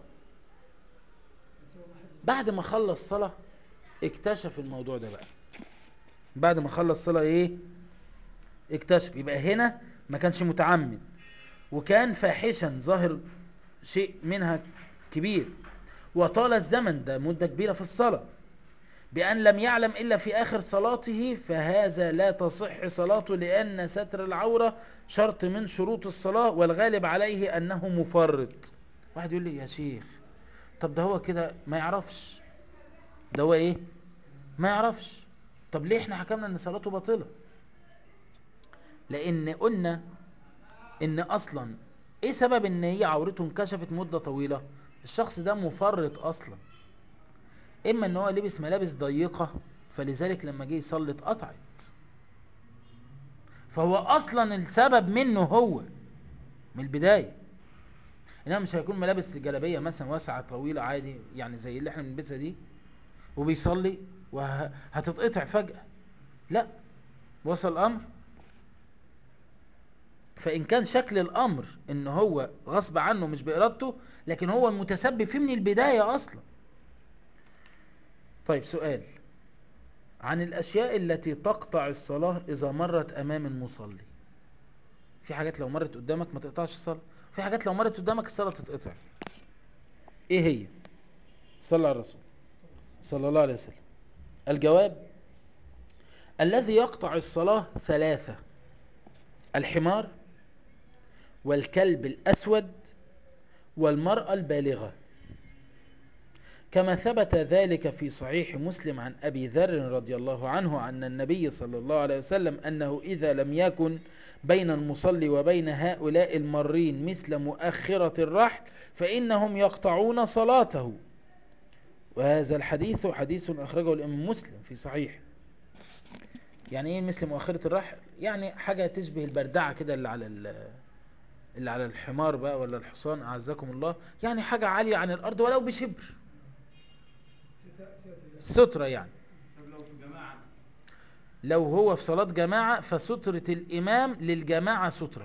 بعد ما خلص صلاه اكتشف الموضوع ده بقى بعد ما خلص صلاه ايه اكتشف يبقى هنا ما كانش متعمد وكان فاحشا ظاهر شيء منها كبير وطال الزمن ده مدة كبيرة في الصلاة بأن لم يعلم إلا في آخر صلاته فهذا لا تصح صلاته لأن ستر العورة شرط من شروط الصلاة والغالب عليه أنه مفرط واحد يقول لي يا شيخ طب ده هو كده ما يعرفش ده هو إيه ما يعرفش طب ليه احنا حكمنا ان صلاته باطلة لان قلنا ان اصلا ايه سبب ان هي عورته انكشفت مدة طويلة الشخص ده مفرط اصلا اما ان هو لبس ملابس ضيقة فلذلك لما جه يصلي اتقطعت فهو اصلا السبب منه هو من البداية انما مش هيكون ملابس جلابية مثلا واسعة طويلة عادي يعني زي اللي احنا بنلبسها دي وبيصلي وهتتقطع فجأة لا وصل الامر فان كان شكل الامر ان هو غصب عنه مش بارادته لكن هو المتسبب فيه من البداية اصلا طيب سؤال عن الاشياء التي تقطع الصلاة اذا مرت امام المصلي في حاجات لو مرت قدامك ما تقطعش الصلاة في حاجات لو مرت قدامك الصلاة تتقطع ايه هي صلى على الرسول صلى الله عليه وسلم الجواب الذي يقطع الصلاة ثلاثة الحمار والكلب الأسود والمرأة البالغة كما ثبت ذلك في صحيح مسلم عن أبي ذر رضي الله عنه أن النبي صلى الله عليه وسلم أنه إذا لم يكن بين المصلي وبين هؤلاء المارين مثل مؤخرة الرحل فإنهم يقطعون صلاته وهذا الحديث حديث أخرجه الإمام مسلم في صحيح يعني ايه مثل مؤخرة الرحل يعني حاجة تشبه البردعة كده اللي على اللي على الحمار بقى ولا الحصان أعزكم الله يعني حاجة عالية عن الأرض ولو بشبر سترة يعني طب لو في جماعة لو هو في صلاة جماعة فسترة الإمام للجماعة سترة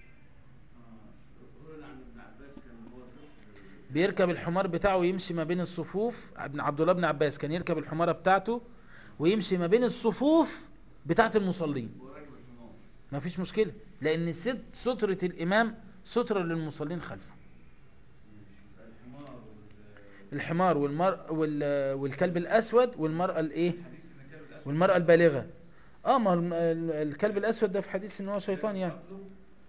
آه، قولنا عن ابن عباس كان هو طفل بيركب الحمار بتاعه ويمشي ما بين الصفوف ابن عبد الله بن عباس كان يركب الحمارة بتاعته ويمشي ما بين الصفوف بتاعت المصلين وراكب الحمار ما فيش مشكلة لأن ست سترة الإمام سترة للمصلين خلفه الحمار وال- الحمار والمر وال... والكلب الأسود والمرأة الإيه حديث ان كان الاسود والمرأة البالغة اه ما الم- ال- الكلب الأسود ده في حديث ان هو شيطان يعني قتله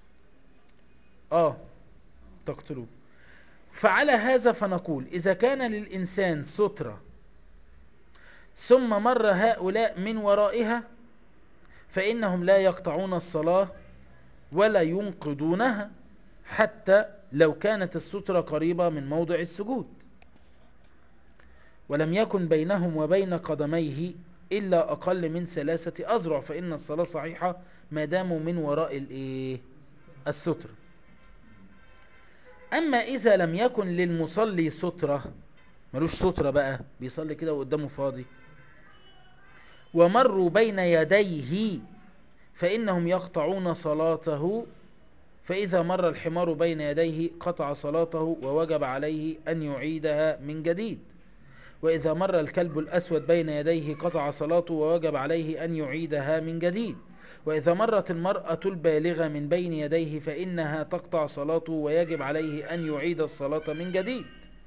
اه تقتلوه فعلى هذا فنقول إذا كان للإنسان سترة ثم مر هؤلاء من ورائها فإنهم لا يقطعون الصلاة ولا ينقضونها حتى لو كانت السترة قريبة من موضع السجود ولم يكن بينهم وبين قدميه إلا أقل من ثلاثة أذرع فإن الصلاة صحيحة ما داموا من وراء الإيه؟ السترة أما إذا لم يكن للمصلي سترة ملوش سترة بقى بيصلي كده وقدامه فاضي ومروا بين يديه فإنهم يقطعون صلاته فإذا مر الحمار بين يديه قطع صلاته ووجب عليه أن يعيدها من جديد وإذا مر الكلب الأسود بين يديه قطع صلاته ووجب عليه أن يعيدها من جديد وإذا مرت المرأة البالغة من بين يديه فإنها تقطع صلاته ويجب عليه أن يعيد الصلاة من جديد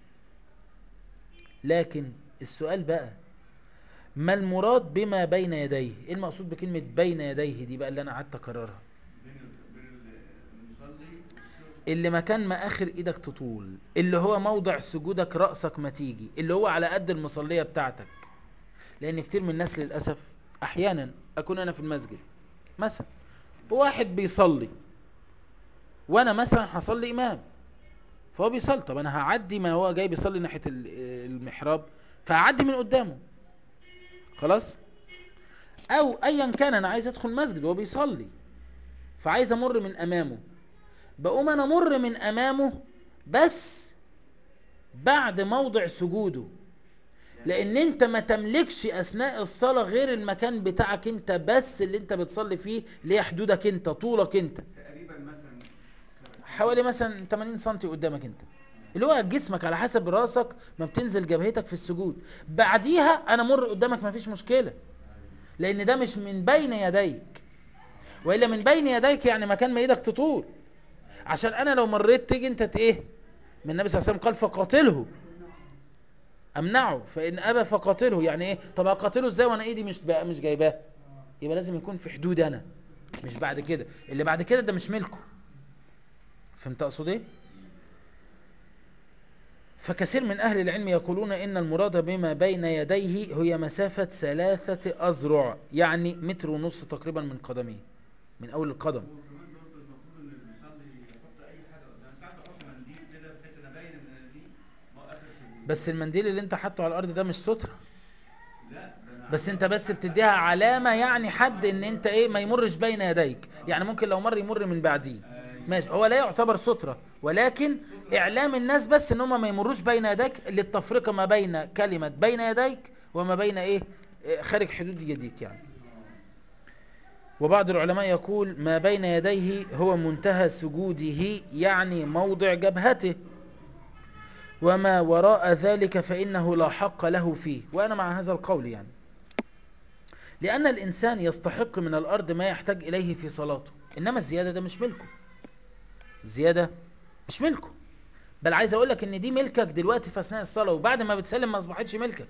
لكن السؤال بقى ما المراد بما بين يديه ايه المقصود بكلمة بين يديه دي بقى اللي انا قعدت اكررها بين ال- بين ال- المصلي والسر اللي مكان ما اخر ايدك تطول اللي هو موضع سجودك رأسك ما تيجي اللي هو على قد المصلية بتاعتك لان كتير من الناس للأسف احيانا اكون انا في المسجد مثلا وواحد بيصلي وانا مثلا هصلي امام فهو بيصلي طب انا هعدي ما هو جاي بيصلي ناحية ال- المحراب فهعدي من قدامه خلاص او ايا كان انا عايز ادخل مسجد وهو بيصلي فعايز امر من امامه بقوم انا امر من امامه بس بعد موضع سجوده لان انت ما تملكش اثناء الصلاة غير المكان بتاعك انت بس اللي انت بتصلي فيه اللي هي حدودك انت طولك انت تقريبا مثلا سبع- حوالي مثلا 80 سنتي قدامك انت اللي هو جسمك على حسب راسك ما بتنزل جبهتك في السجود بعديها انا مر قدامك ما فيش مشكلة لان ده مش من بين يديك والا من بين يديك يعني مكان ما ايدك تطول عشان انا لو مريت تيجي انت ت- ايه من النبي صلى الله عليه وسلم قال فقاتله امنعه فان ابى فقاتله يعني ايه طب اقاتله ازاي وانا ايدي مش بقى مش جايباه يبقى لازم يكون في حدود انا مش بعد كده اللي بعد كده ده مش ملكه فهمت اقصد ايه فكثير من أهل العلم يقولون إن المراد بما بين يديه هي مسافة ثلاثة أذرع يعني متر ونص تقريبا من قدميه من أول القدم وكمان برضه المفروض ان المصلي يحط اي حاجه قدام ساعات بحط منديل كده بحيث ان ابين ان دي موقف السجود بس المنديل اللي انت حاطه على الأرض ده مش سترة لا ده أنا بس انت بس بتديها علامة يعني حد ان انت ايه ما يمرش بين يديك يعني ممكن لو مر يمر من بعديه ماشي هو لا يعتبر سترة ولكن اعلام الناس بس ان هم ما يمروش بين يديك للتفرقة ما بين كلمة بين يديك وما بين ايه اه، خارج حدود يديك يعني وبعض العلماء يقول ما بين يديه هو منتهى سجوده يعني موضع جبهته وما وراء ذلك فإنه لا حق له فيه وأنا مع هذا القول يعني لأن الإنسان يستحق من الأرض ما يحتاج إليه في صلاته إنما الزيادة ده مش ملكه الزيادة مش ملكه بل عايز أقول لك إن دي ملكك دلوقتي في أثناء الصلاة وبعد ما بتسلم ما أصبحتش ملكك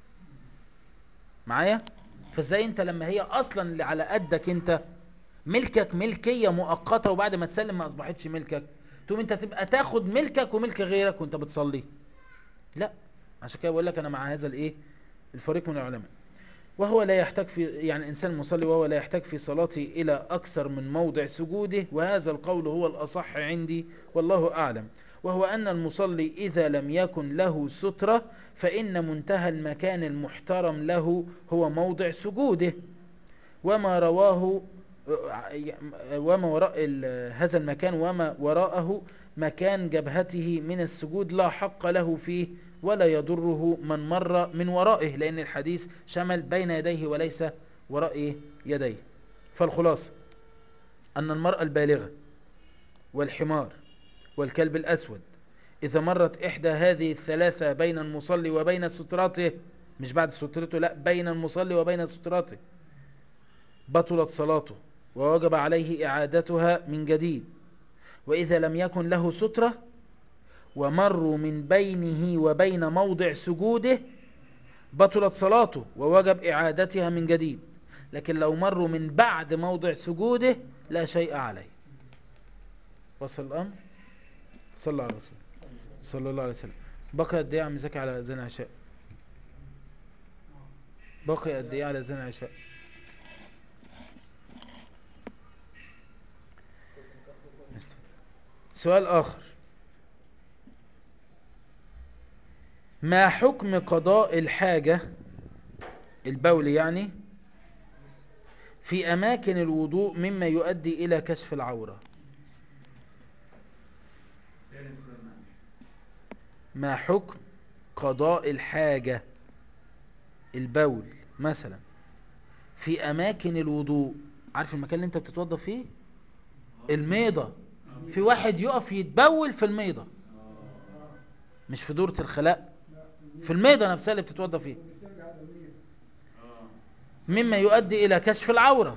معايا فازاي انت لما هي اصلا اللي على قدك انت ملكك ملكيه مؤقته وبعد ما تسلم ما اصبحتش ملكك تقوم انت تبقى تاخد ملكك وملك غيرك وانت بتصلي لا عشان كده بقول لك انا مع هذا الايه الفريق من العلماء وهو لا يحتاج في يعني انسان مصلي وهو لا يحتاج في صلاته الى اكثر من موضع سجوده وهذا القول هو الاصح عندي والله اعلم وهو ان المصلي اذا لم يكن له ستره فان منتهى المكان المحترم له هو موضع سجوده وما رواه وما وراء ال- هذا المكان وما وراءه مكان جبهته من السجود لا حق له فيه ولا يضره من مر من ورائه لأن الحديث شمل بين يديه وليس وراء إيه؟ يديه فالخلاصة أن المرأة البالغة والحمار والكلب الأسود إذا مرت إحدى هذه الثلاثة بين المصلي وبين ستراته مش بعد سترته لا بين المصلي وبين ستراته بطلت صلاته ووجب عليه إعادتها من جديد وإذا لم يكن له سترة ومروا من بينه وبين موضع سجوده بطلت صلاته ووجب إعادتها من جديد لكن لو مروا من بعد موضع سجوده لا شيء عليه وصل الأمر صلى على رسول صلى الله عليه وسلم بقي قد ايه يا عم زكي على اذان العشاء بقي قد ايه على اذان العشاء سؤال آخر ما حكم قضاء الحاجة البول يعني في أماكن الوضوء مما يؤدي إلى كشف العورة تاني سؤال ما حكم قضاء الحاجة البول مثلا في أماكن الوضوء عارف المكان اللي انت بتتوضى فيه الميضة في واحد يقف يتبول في الميضة مش في دورة الخلاء في الميضة نفسها اللي بتتوضى فيه مما يؤدي إلى كشف العورة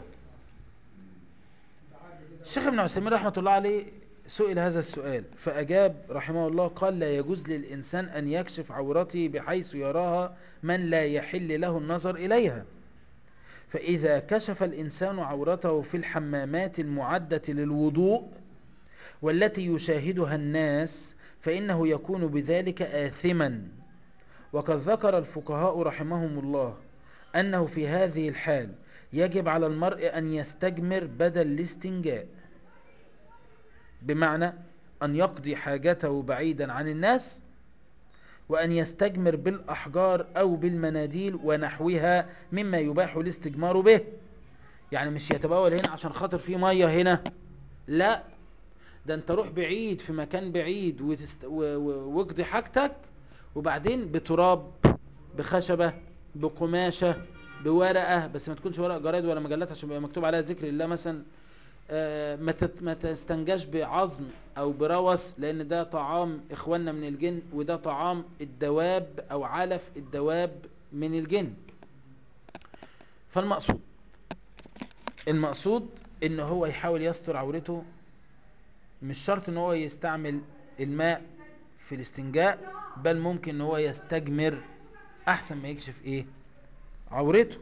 الشيخ ابن عثيمين رحمة الله عليه سئل هذا السؤال فأجاب رحمه الله قال لا يجوز للإنسان أن يكشف عورته بحيث يراها من لا يحل له النظر إليها فإذا كشف الإنسان عورته في الحمامات المعدة للوضوء والتي يشاهدها الناس فإنه يكون بذلك آثما وقد ذكر الفقهاء رحمهم الله أنه في هذه الحال يجب على المرء أن يستجمر بدل الاستنجاء بمعنى أن يقضي حاجته بعيدا عن الناس وأن يستجمر بالأحجار أو بالمناديل ونحوها مما يباح الاستجمار به يعني مش يتبول هنا عشان خاطر في مية هنا لا ده انت روح بعيد في مكان بعيد وتست... و... و... واقضي حاجتك وبعدين بتراب بخشبة بقماشة بورقة بس ما تكونش ورق جرايد ولا مجلات عشان يبقى مكتوب عليها ذكر الله مثلا آه، ما تت- ما تستنجاش بعظم او بروس لان ده طعام اخواننا من الجن وده طعام الدواب او علف الدواب من الجن فالمقصود المقصود ان هو يحاول يستر عورته مش شرط ان هو يستعمل الماء في الاستنجاء بل ممكن ان هو يستجمر احسن ما يكشف ايه عورته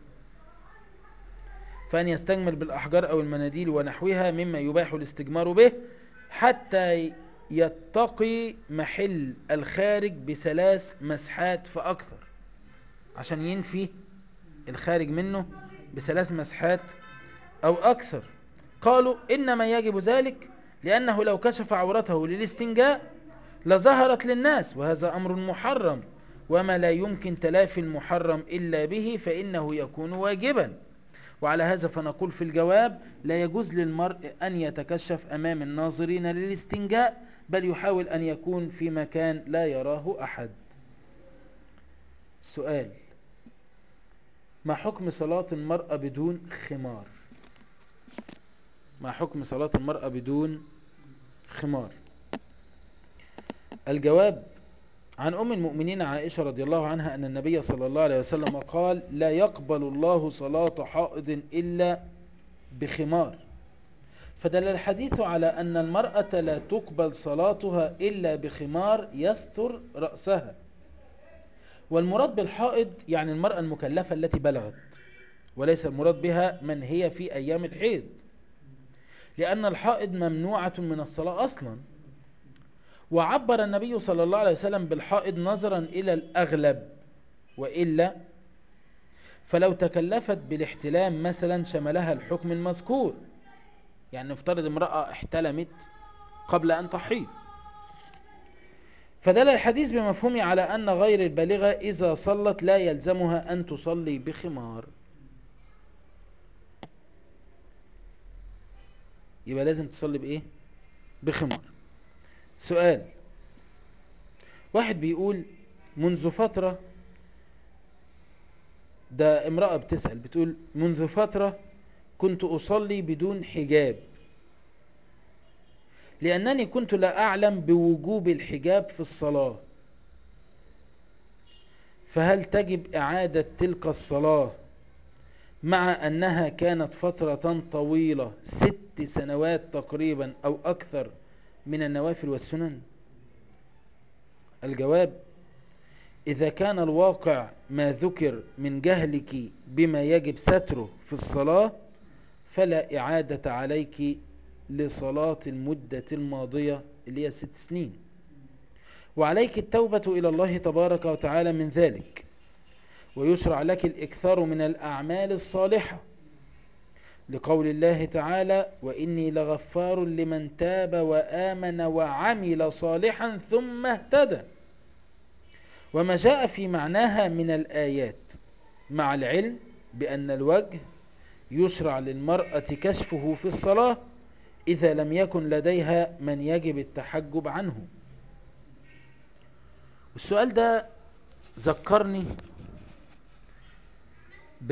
فأن يستجمر بالأحجار أو المناديل ونحوها مما يباح الاستجمار به حتى يتقي محل الخارج بثلاث مسحات فأكثر عشان ينفي الخارج منه بثلاث مسحات أو أكثر قالوا إنما يجب ذلك لأنه لو كشف عورته للاستنجاء لظهرت للناس وهذا أمر محرم وما لا يمكن تلافي المحرم إلا به فإنه يكون واجبا وعلى هذا فنقول في الجواب لا يجوز للمرء أن يتكشف أمام الناظرين للاستنجاء بل يحاول أن يكون في مكان لا يراه أحد سؤال ما حكم صلاة المرأة بدون خمار ما حكم صلاة المرأة بدون خمار الجواب عن أم المؤمنين عائشة رضي الله عنها أن النبي صلى الله عليه وسلم قال لا يقبل الله صلاة حائض إلا بخمار فدل الحديث على أن المرأة لا تقبل صلاتها إلا بخمار يستر رأسها والمراد بالحائض يعني المرأة المكلفة التي بلغت وليس المراد بها من هي في أيام الحيض لأن الحائض ممنوعة من الصلاة أصلا وعبر النبي صلى الله عليه وسلم بالحائض نظرا إلى الأغلب وإلا فلو تكلفت بالاحتلام مثلا شملها الحكم المذكور يعني نفترض امرأة احتلمت قبل أن تحيض فدل الحديث بمفهومه على أن غير البالغة إذا صلت لا يلزمها أن تصلي بخمار يبقى لازم تصلي بإيه بخمار سؤال واحد بيقول منذ فترة ده امرأة بتسأل بتقول منذ فترة كنت أصلي بدون حجاب لأنني كنت لا أعلم بوجوب الحجاب في الصلاة فهل تجب إعادة تلك الصلاة مع أنها كانت فترة طويلة ست سنوات تقريبا أو أكثر من النوافل والسنن الجواب إذا كان الواقع ما ذكر من جهلك بما يجب ستره في الصلاة فلا إعادة عليك لصلاة المدة الماضية اللي هي ست سنين وعليك التوبة إلى الله تبارك وتعالى من ذلك ويشرع لك الإكثار من الأعمال الصالحة لقول الله تعالى وإني لغفار لمن تاب وآمن وعمل صالحا ثم اهتدى وما جاء في معناها من الآيات مع العلم بأن الوجه يشرع للمرأة كشفه في الصلاة إذا لم يكن لديها من يجب التحجب عنه والسؤال ده ذكرني ب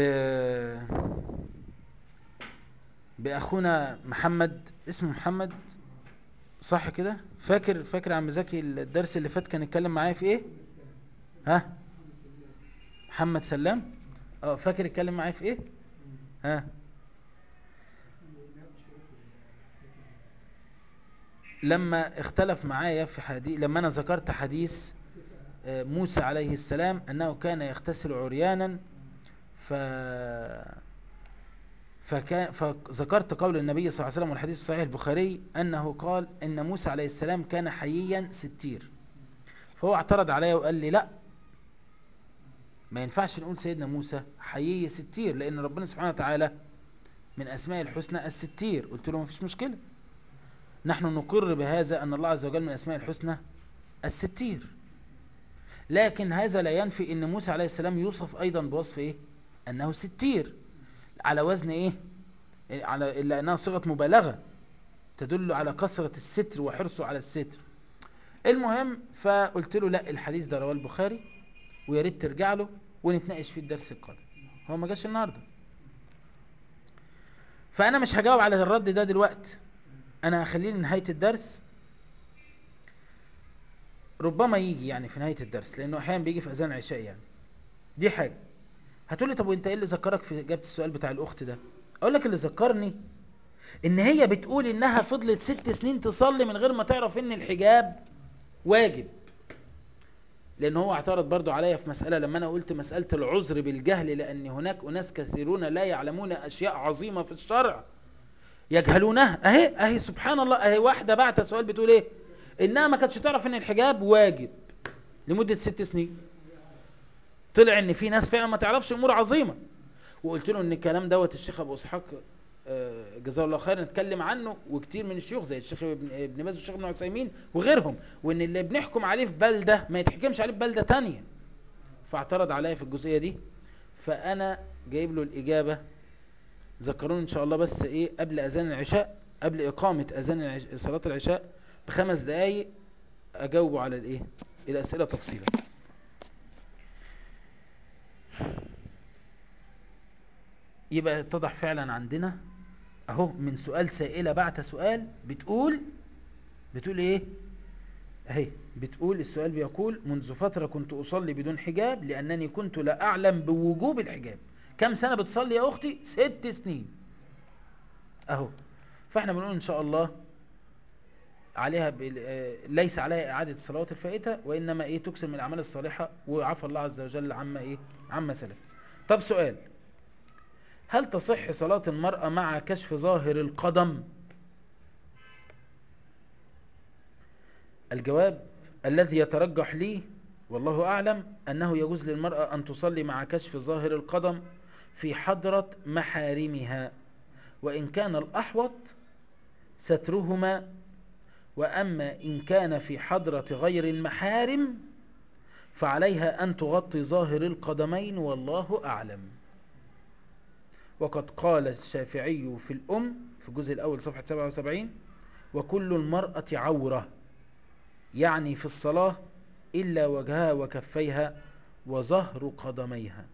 بأخونا محمد اسمه محمد صح كده فاكر فاكر يا عم زكي الدرس اللي فات كان اتكلم معايا في ايه ها محمد سلام اه فاكر اتكلم معايا في ايه ها لما اختلف معايا في حديث لما انا ذكرت حديث آه، موسى عليه السلام انه كان يغتسل عريانا ف فكان فذكرت قول النبي صلى الله عليه وسلم والحديث في صحيح البخاري انه قال ان موسى عليه السلام كان حييا ستير فهو اعترض عليا وقال لي لا ما ينفعش نقول سيدنا موسى حيي ستير لان ربنا سبحانه وتعالى من اسماء الحسنى الستير قلت له ما فيش مشكله نحن نقر بهذا ان الله عز وجل من اسماء الحسنى الستير لكن هذا لا ينفي ان موسى عليه السلام يوصف ايضا بوصف ايه انه ستير على وزن ايه على الا انها صيغه مبالغه تدل على كثره الستر وحرصه على الستر المهم فقلت له لا الحديث ده رواه البخاري ويا ريت ترجع له ونتناقش فيه الدرس القادم هو ما جاش النهارده فانا مش هجاوب على الرد ده دلوقتي انا هخليه لنهايه الدرس ربما يجي يعني في نهايه الدرس لانه احيانا بيجي في اذان العشاء يعني دي حاجه هتقول لي طب وانت ايه اللي ذكرك في اجابه السؤال بتاع الاخت ده اقول لك اللي ذكرني ان هي بتقول انها فضلت ست سنين تصلي من غير ما تعرف ان الحجاب واجب لان هو اعترض برضو عليا في مسألة لما انا قلت مسألة العذر بالجهل لان هناك اناس كثيرون لا يعلمون اشياء عظيمة في الشرع يجهلونها اهي اهي سبحان الله اهي واحدة بعت سؤال بتقول ايه انها ما كانتش تعرف ان الحجاب واجب لمدة ست سنين طلع ان في ناس فعلا ما تعرفش امور عظيمة وقلت له ان الكلام دوت الشيخ ابو اسحاق آه، جزاه الله خيرا اتكلم عنه وكتير من الشيوخ زي الشيخ ابن ابن باز والشيخ ابن عثيمين وغيرهم وان اللي بنحكم عليه في بلده ما يتحكمش عليه في بلده تانية فاعترض عليا في الجزئيه دي فانا جايب له الاجابه ذكروني ان شاء الله بس ايه قبل اذان العشاء قبل اقامه اذان العش... صلاه العشاء بخمس دقائق اجاوبه على الايه الاسئله تفصيلا يبقى اتضح فعلا عندنا اهو من سؤال سائلة بعت سؤال بتقول بتقول ايه اهي بتقول السؤال بيقول منذ فترة كنت اصلي بدون حجاب لانني كنت لا اعلم بوجوب الحجاب كم سنة بتصلي يا اختي ست سنين اهو فاحنا بنقول ان شاء الله عليها بال- آه، ليس عليها اعادة الصلوات الفائتة وانما ايه تكسر من الاعمال الصالحة وعفى الله عز وجل عما ايه عما سلف طب سؤال هل تصح صلاة المرأة مع كشف ظاهر القدم الجواب الذي يترجح لي والله أعلم أنه يجوز للمرأة أن تصلي مع كشف ظاهر القدم في حضرة محارمها وإن كان الأحوط سترهما وأما إن كان في حضرة غير المحارم فعليها أن تغطي ظاهر القدمين والله أعلم وقد قال الشافعي في الأم في الجزء الأول صفحة 77 وكل المرأة عورة يعني في الصلاة إلا وجهها وكفيها وظهر قدميها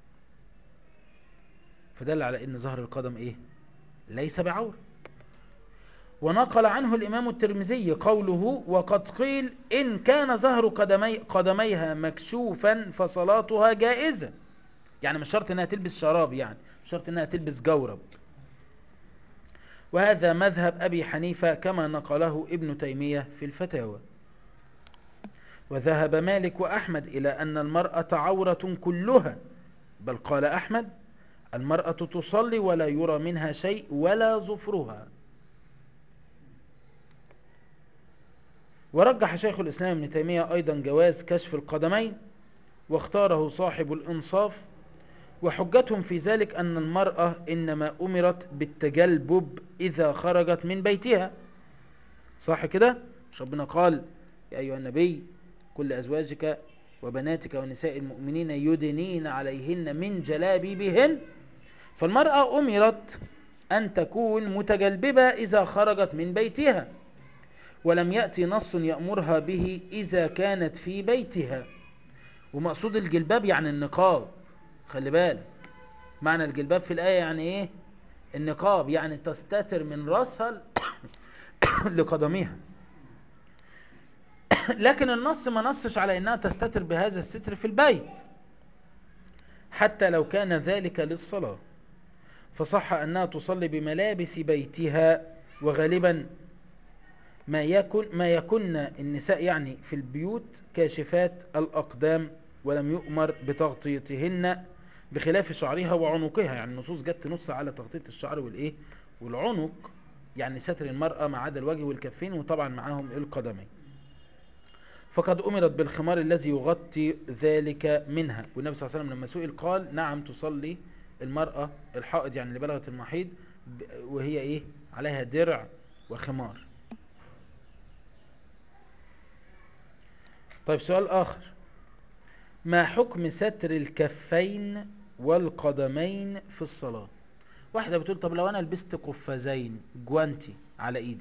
فدل على أن ظهر القدم إيه ليس بعور ونقل عنه الإمام الترمذي قوله وقد قيل إن كان ظهر قدمي قدميها مكشوفا فصلاتها جائزة يعني مش شرط انها تلبس شراب يعني مش شرط انها تلبس جورب وهذا مذهب ابي حنيفة كما نقله ابن تيمية في الفتاوى وذهب مالك واحمد الى ان المرأة عورة كلها بل قال احمد المرأة تصلي ولا يرى منها شيء ولا ظفرها ورجح شيخ الاسلام ابن تيمية ايضا جواز كشف القدمين واختاره صاحب الانصاف وحجتهم في ذلك أن المرأة إنما أمرت بالتجلبب إذا خرجت من بيتها صح كده؟ مش ربنا قال يا أيها النبي كل أزواجك وبناتك ونساء المؤمنين يدنين عليهن من جلابيبهن فالمرأة أمرت أن تكون متجلببة إذا خرجت من بيتها ولم يأتي نص يأمرها به إذا كانت في بيتها ومقصود الجلباب يعني النقاب خلي بالك معنى الجلباب في الآية يعني ايه النقاب يعني تستتر من رأسها لقدميها لكن النص ما نصش على انها تستتر بهذا الستر في البيت حتى لو كان ذلك للصلاة فصح انها تصلي بملابس بيتها وغالبا ما يكن ما يكن النساء يعني في البيوت كاشفات الأقدام ولم يؤمر بتغطيتهن بخلاف شعرها وعنقها يعني النصوص جت تنص على تغطية الشعر والايه والعنق يعني ستر المرأة ما عدا الوجه والكفين وطبعا معاهم القدمين فقد أمرت بالخمار الذي يغطي ذلك منها والنبي صلى الله عليه وسلم لما سئل قال نعم تصلي المرأة الحائض يعني اللي بلغت المحيض ب- وهي ايه عليها درع وخمار طيب سؤال آخر ما حكم ستر الكفين والقدمين في الصلاة واحدة بتقول طب لو أنا لبست قفازين جوانتي على إيدي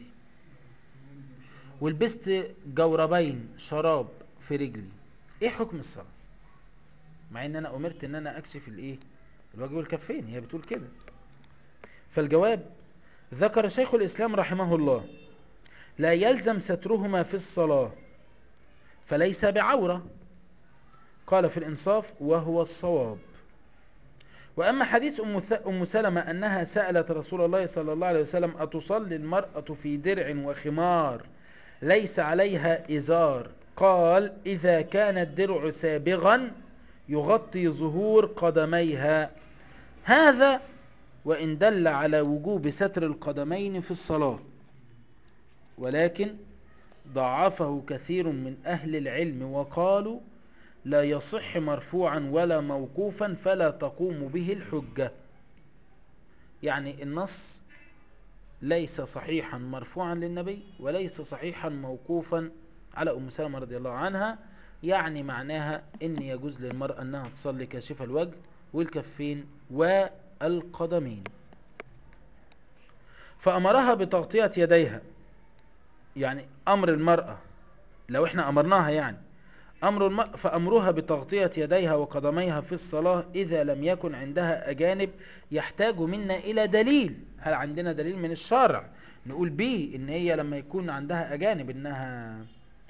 ولبست جوربين شراب في رجلي إيه حكم الصلاة مع إن أنا أمرت إن أنا أكشف الإيه الوجه والكفين هي بتقول كده فالجواب ذكر شيخ الإسلام رحمه الله لا يلزم سترهما في الصلاة فليس بعورة قال في الإنصاف وهو الصواب وأما حديث أم, ث- أم سلمة أنها سألت رسول الله صلى الله عليه وسلم أتصلي المرأة في درع وخمار ليس عليها إزار قال إذا كان الدرع سابغا يغطي ظهور قدميها هذا وإن دل على وجوب ستر القدمين في الصلاة ولكن ضعفه كثير من أهل العلم وقالوا لا يصح مرفوعا ولا موقوفا فلا تقوم به الحجة يعني النص ليس صحيحا مرفوعا للنبي وليس صحيحا موقوفا على أم سلمة رضي الله عنها يعني معناها ان يجوز للمرأة انها تصلي كاشفة الوجه والكفين والقدمين فأمرها بتغطية يديها يعني أمر المرأة لو احنا أمرناها يعني أمر الم... فأمرها بتغطية يديها وقدميها في الصلاة إذا لم يكن عندها أجانب يحتاج منا إلى دليل هل عندنا دليل من الشارع نقول بيه إن هي لما يكون عندها أجانب إنها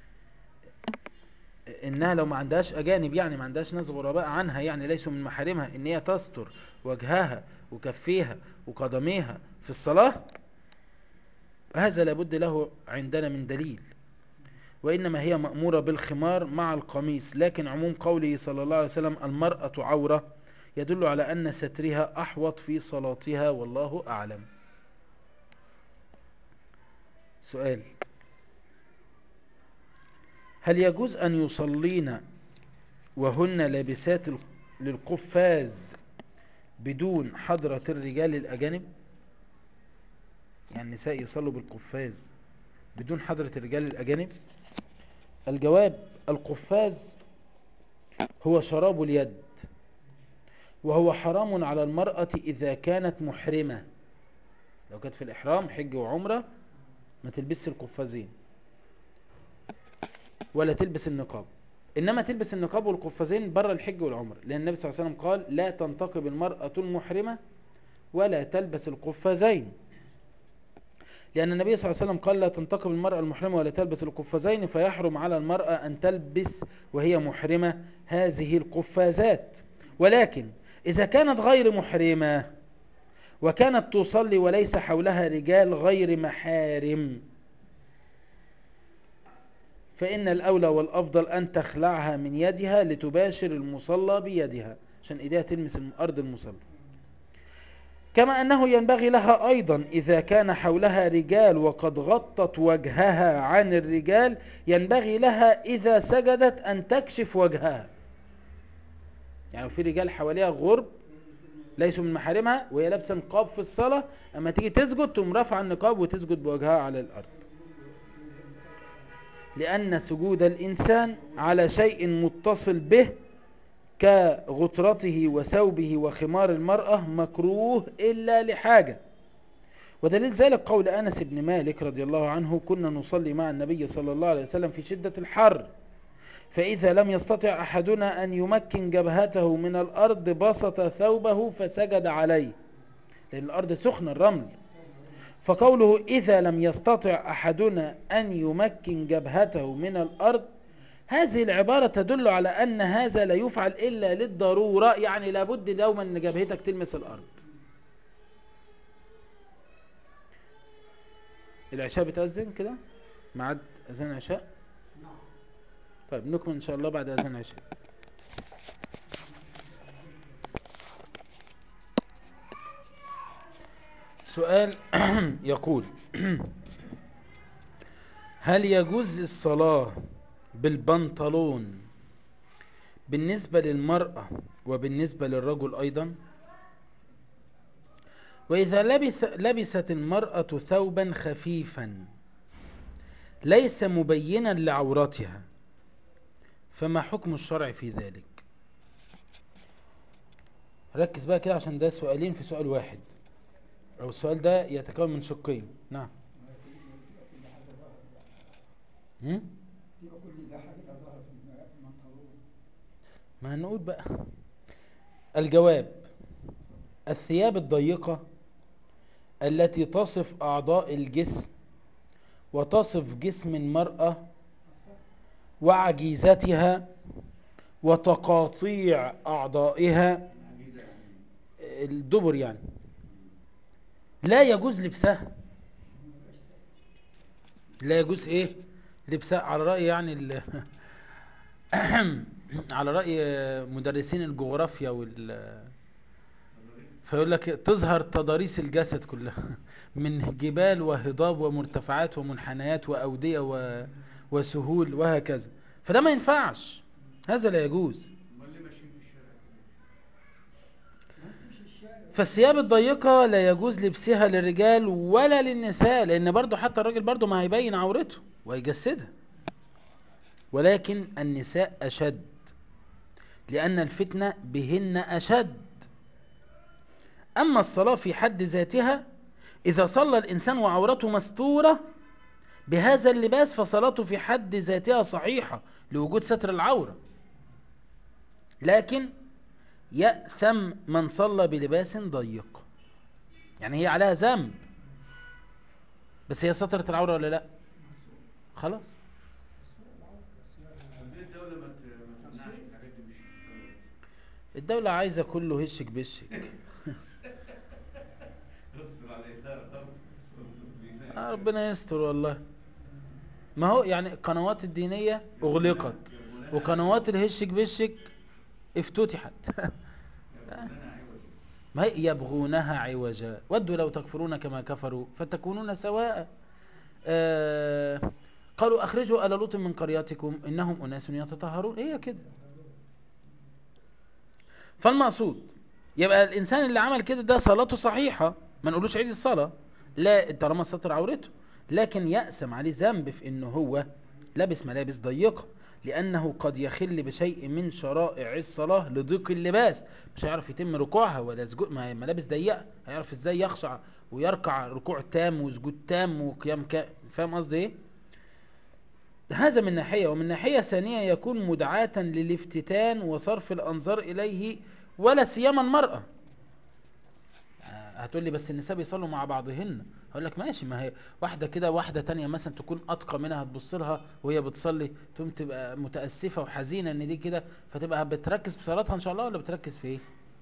إنها لو ما عندهاش أجانب يعني ما عندهاش ناس غرباء عنها يعني ليسوا من محارمها إن هي تستر وجهها وكفيها وقدميها في الصلاة هذا لابد له عندنا من دليل وإنما هي مأمورة بالخمار مع القميص لكن عموم قوله صلى الله عليه وسلم المرأة عورة يدل على أن سترها أحوط في صلاتها والله أعلم سؤال هل يجوز أن يصلين وهن لابسات للقفاز بدون حضرة الرجال الأجانب يعني النساء يصلوا بالقفاز بدون حضرة الرجال الأجانب الجواب القفاز هو شراب اليد وهو حرام على المرأة إذا كانت محرمة لو كانت في الإحرام حج وعمرة ما تلبس القفازين ولا تلبس النقاب إنما تلبس النقاب والقفازين بره الحج والعمرة لأن النبي صلى الله عليه وسلم قال لا تنتقب المرأة المحرمة ولا تلبس القفازين لأن النبي صلى الله عليه وسلم قال لا تنتقب المرأة المحرمة ولا تلبس القفازين فيحرم على المرأة أن تلبس وهي محرمة هذه القفازات ولكن إذا كانت غير محرمة وكانت تصلي وليس حولها رجال غير محارم فإن الأولى والأفضل أن تخلعها من يدها لتباشر المصلى بيدها عشان إيديها تلمس أرض المصلى كما أنه ينبغي لها أيضا إذا كان حولها رجال وقد غطت وجهها عن الرجال ينبغي لها إذا سجدت أن تكشف وجهها يعني في رجال حواليها غرب ليسوا من محارمها وهي لابسه نقاب في الصلاة أما تيجي تسجد تقوم رافعه النقاب وتسجد بوجهها على الأرض لأن سجود الإنسان على شيء متصل به كغطرته وثوبه وخمار المرأة مكروه إلا لحاجة ودليل ذلك قول أنس بن مالك رضي الله عنه كنا نصلي مع النبي صلى الله عليه وسلم في شدة الحر فإذا لم يستطع أحدنا أن يمكن جبهته من الأرض بسط ثوبه فسجد عليه لأن الأرض سخنة الرمل فقوله إذا لم يستطع أحدنا أن يمكن جبهته من الأرض هذه العبارة تدل على أن هذا لا يفعل إلا للضرورة يعني لابد دوما أن جبهتك تلمس الأرض العشاء بتأذن كده معاد أذان العشاء طيب نكمل إن شاء الله بعد أذان العشاء سؤال يقول هل يجوز الصلاة بالبنطلون بالنسبة للمرأة وبالنسبة للرجل أيضا وإذا لبث لبست المرأة ثوبا خفيفا ليس مبينا لعورتها فما حكم الشرع في ذلك ركز بقى كده عشان ده سؤالين في سؤال واحد أو السؤال ده يتكون من شقين نعم هم؟ ما هنقول بقى الجواب الثياب الضيقة التي تصف أعضاء الجسم وتصف جسم المرأة وعجيزتها وتقاطيع أعضائها الدبر يعني لا يجوز لبسها لا يجوز ايه لبسها على رأي يعني ال... على رأي مدرسين الجغرافيا وال فيقول لك تظهر تضاريس الجسد كلها من جبال وهضاب ومرتفعات ومنحنيات وأودية و... وسهول وهكذا فده ما ينفعش هذا لا يجوز امال ليه ماشيين في الشارع كده؟ فالثياب الضيقة لا يجوز لبسها للرجال ولا للنساء لأن برضو حتى الراجل برضو ما هيبين عورته ويجسدها ولكن النساء أشد لأن الفتنة بهن أشد أما الصلاة في حد ذاتها إذا صلى الإنسان وعورته مستورة بهذا اللباس فصلاته في حد ذاتها صحيحة لوجود ستر العورة لكن يأثم من صلى بلباس ضيق يعني هي عليها ذنب بس هي سترت العورة ولا لا خلاص طب ليه الدولة ما ت- ما تمنعش الحاجات دي مش الدولة عايزة كله هشك بشك يستر عليها يا رب آه ربنا يستر والله ما هو يعني القنوات الدينية اغلقت وقنوات الهشك بشك افتتحت ما هي يبغونها عوجا ودوا لو تكفرون كما كفروا فتكونون سواء آه قالوا اخرجوا آل لوط من قريتكم انهم اناس يتطهرون هي كده فالمقصود يبقى الانسان اللي عمل كده ده صلاته صحيحة ما نقولوش عيد الصلاة لا طالما ستر عورته لكن يأسم عليه ذنب في انه هو لابس ملابس ضيقة لأنه قد يخل بشيء من شرائع الصلاة لضيق اللباس مش هيعرف يتم ركوعها ولا سجود ما هي ملابس ضيقة هيعرف ازاي يخشع ويركع ركوع تام وسجود تام وقيام كا فاهم قصدي ايه؟ هذا من ناحية ومن ناحية ثانية يكون مدعاة للافتتان وصرف الأنظار إليه ولا سيما المرأة هتقول لي بس النساء بيصلوا مع بعضهن هقول لك ماشي ما هي واحده كده واحده تانية مثلا تكون اتقى منها هتبص لها وهي بتصلي تقوم تبقى متاسفه وحزينه ان دي كده فتبقى بتركز في صلاتها ان شاء الله ولا بتركز في ايه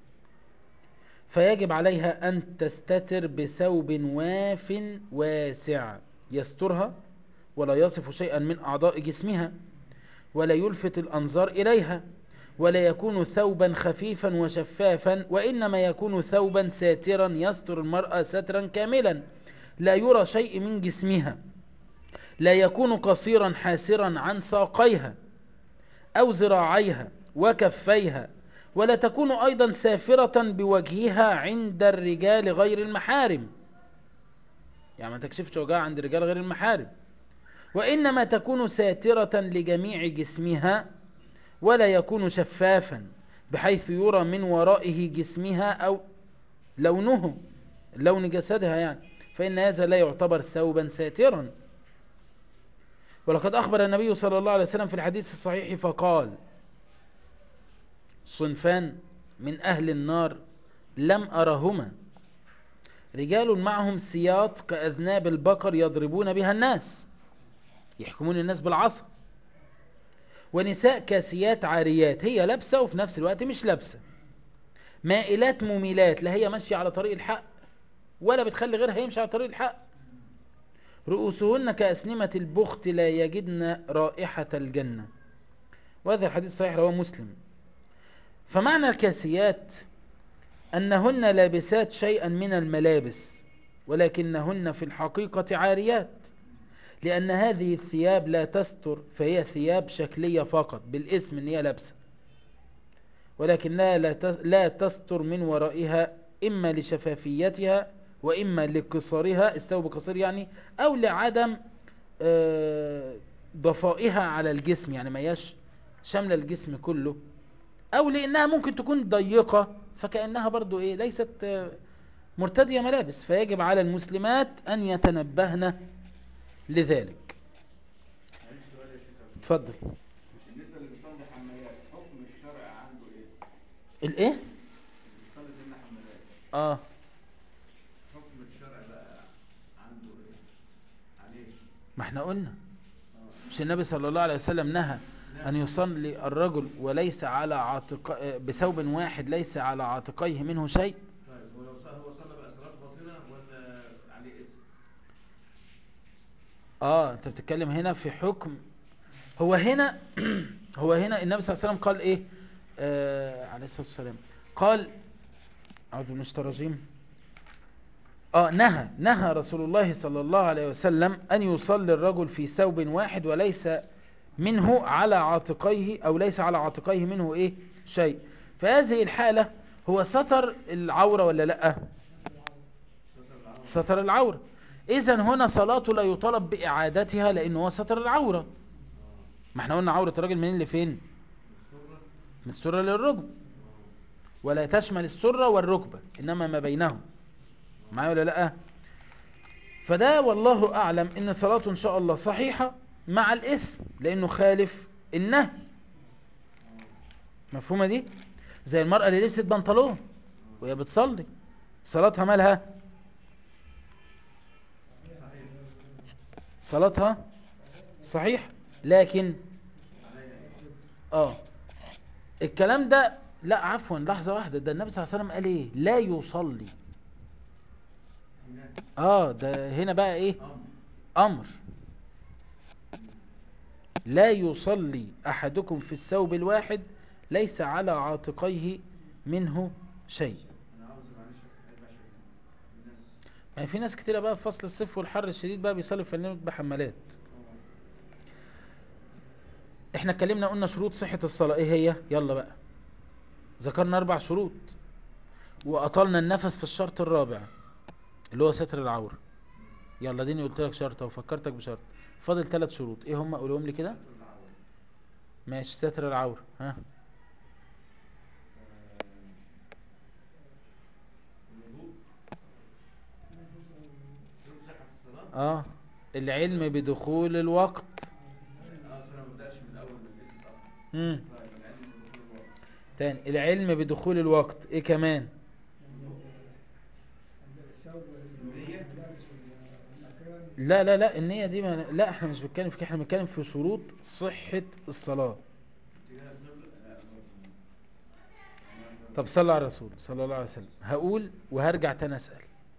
فيجب عليها ان تستتر بثوب واف واسع يسترها ولا يصف شيئا من اعضاء جسمها ولا يلفت الانظار اليها ولا يكون ثوبا خفيفا وشفافا وإنما يكون ثوبا ساترا يستر المرأة سترا كاملا لا يرى شيء من جسمها لا يكون قصيرا حاسرا عن ساقيها أو ذراعيها وكفيها ولا تكون أيضا سافرة بوجهها عند الرجال غير المحارم يعني ما تكشفش وجهها عند الرجال غير المحارم وإنما تكون ساترة لجميع جسمها ولا يكون شفافا بحيث يرى من ورائه جسمها أو لونه لون جسدها يعني فإن هذا لا يعتبر ثوبا ساترا ولقد أخبر النبي صلى الله عليه وسلم في الحديث الصحيح فقال صنفان من أهل النار لم أرهما رجال معهم سياط كأذناب البقر يضربون بها الناس يحكمون الناس بالعصا ونساء كاسيات عاريات هي لابسة وفي نفس الوقت مش لابسة مائلات مميلات لا هي ماشية على طريق الحق ولا بتخلي غيرها يمشي على طريق الحق رؤوسهن كأسنمة البخت لا يجدن رائحة الجنة وهذا الحديث صحيح رواه مسلم فمعنى الكاسيات أنهن لابسات شيئا من الملابس ولكنهن في الحقيقة عاريات لأن هذه الثياب لا تستر فهي ثياب شكلية فقط بالاسم ان هي لابسة ولكنها لا تستر من ورائها إما لشفافيتها وإما لقصرها الثوب قصير يعني أو لعدم ضفائها على الجسم يعني ما يش شاملة الجسم كله أو لأنها ممكن تكون ضيقة فكأنها برضو إيه ليست مرتدية ملابس فيجب على المسلمات أن يتنبهن لذلك معلش سؤال يا شيخ اتفضل بالنسبة اللي بيصلي حمالات حكم الشرع عنده ايه؟ الايه اللي بيصلي ضمن حمالات اه حكم الشرع بقى عنده ايه؟ عليه ما احنا قلنا اه مش النبي صلى الله عليه وسلم نهى ان يصلي الرجل وليس على عاتق بثوب واحد ليس على عاتقيه منه شيء طيب هو لو صلى هو صلى بقى صلاة باطلة ولا عليه اسم؟ اه انت بتتكلم هنا في حكم هو هنا هو هنا النبي صلى الله عليه وسلم قال ايه آه عليه الصلاه والسلام قال اعوذ بالله من الشيطان الرجيم اه نهى نهى رسول الله صلى الله عليه وسلم ان يصلي الرجل في ثوب واحد وليس منه على عاتقيه او ليس على عاتقيه منه ايه شيء فهذه الحالة هو ستر العورة ولا لا ستر العورة اذا هنا صلاته لا يطالب باعادتها لانه هو ستر العورة ما احنا قلنا عورة الراجل منين لفين من السرة للركبة ولا تشمل السرة والركبة انما ما بينهم معايا ولا لا فده والله اعلم ان صلاته ان شاء الله صحيحة مع الاسم لانه خالف النهي مفهومة دي زي المرأة اللي لبست بنطلون وهي بتصلي صلاتها مالها صلاتها صحيح لكن اه الكلام ده لا عفوا لحظة واحدة ده النبي صلى الله عليه وسلم قال ايه لا يصلي اه ده هنا بقى ايه امر لا يصلي احدكم في الثوب الواحد ليس على عاتقيه منه شيء انا عاوز معلش ارجع شويه الناس يعني في ناس كتيرة بقى في فصل الصيف والحر الشديد بقى بيصلي في فنانة بحمالات احنا اتكلمنا قلنا شروط صحة الصلاة ايه هي يلا بقى ذكرنا اربع شروط واطلنا النفس في الشرط الرابع اللي هو ستر العورة يلا ديني قلت لك شرطة وفكرتك بشرط فاضل ثلاث شروط ايه هم قولهم لي كده ماشي ستر العورة ها الوضوء شروط صحة الصلاة اه العلم بدخول الوقت اه أصل انا ما بدأش من الاول من البيت متأخر مم. طيب العلم بدخول الوقت تاني العلم بدخول الوقت ايه كمان النية لا لا لا النية دي ما لا احنا مش بنتكلم في كده احنا بنتكلم في شروط صحة الصلاة اتجاه القبلة لا برضه طب صلى على الرسول صلى الله عليه وسلم هقول وهرجع تاني اسأل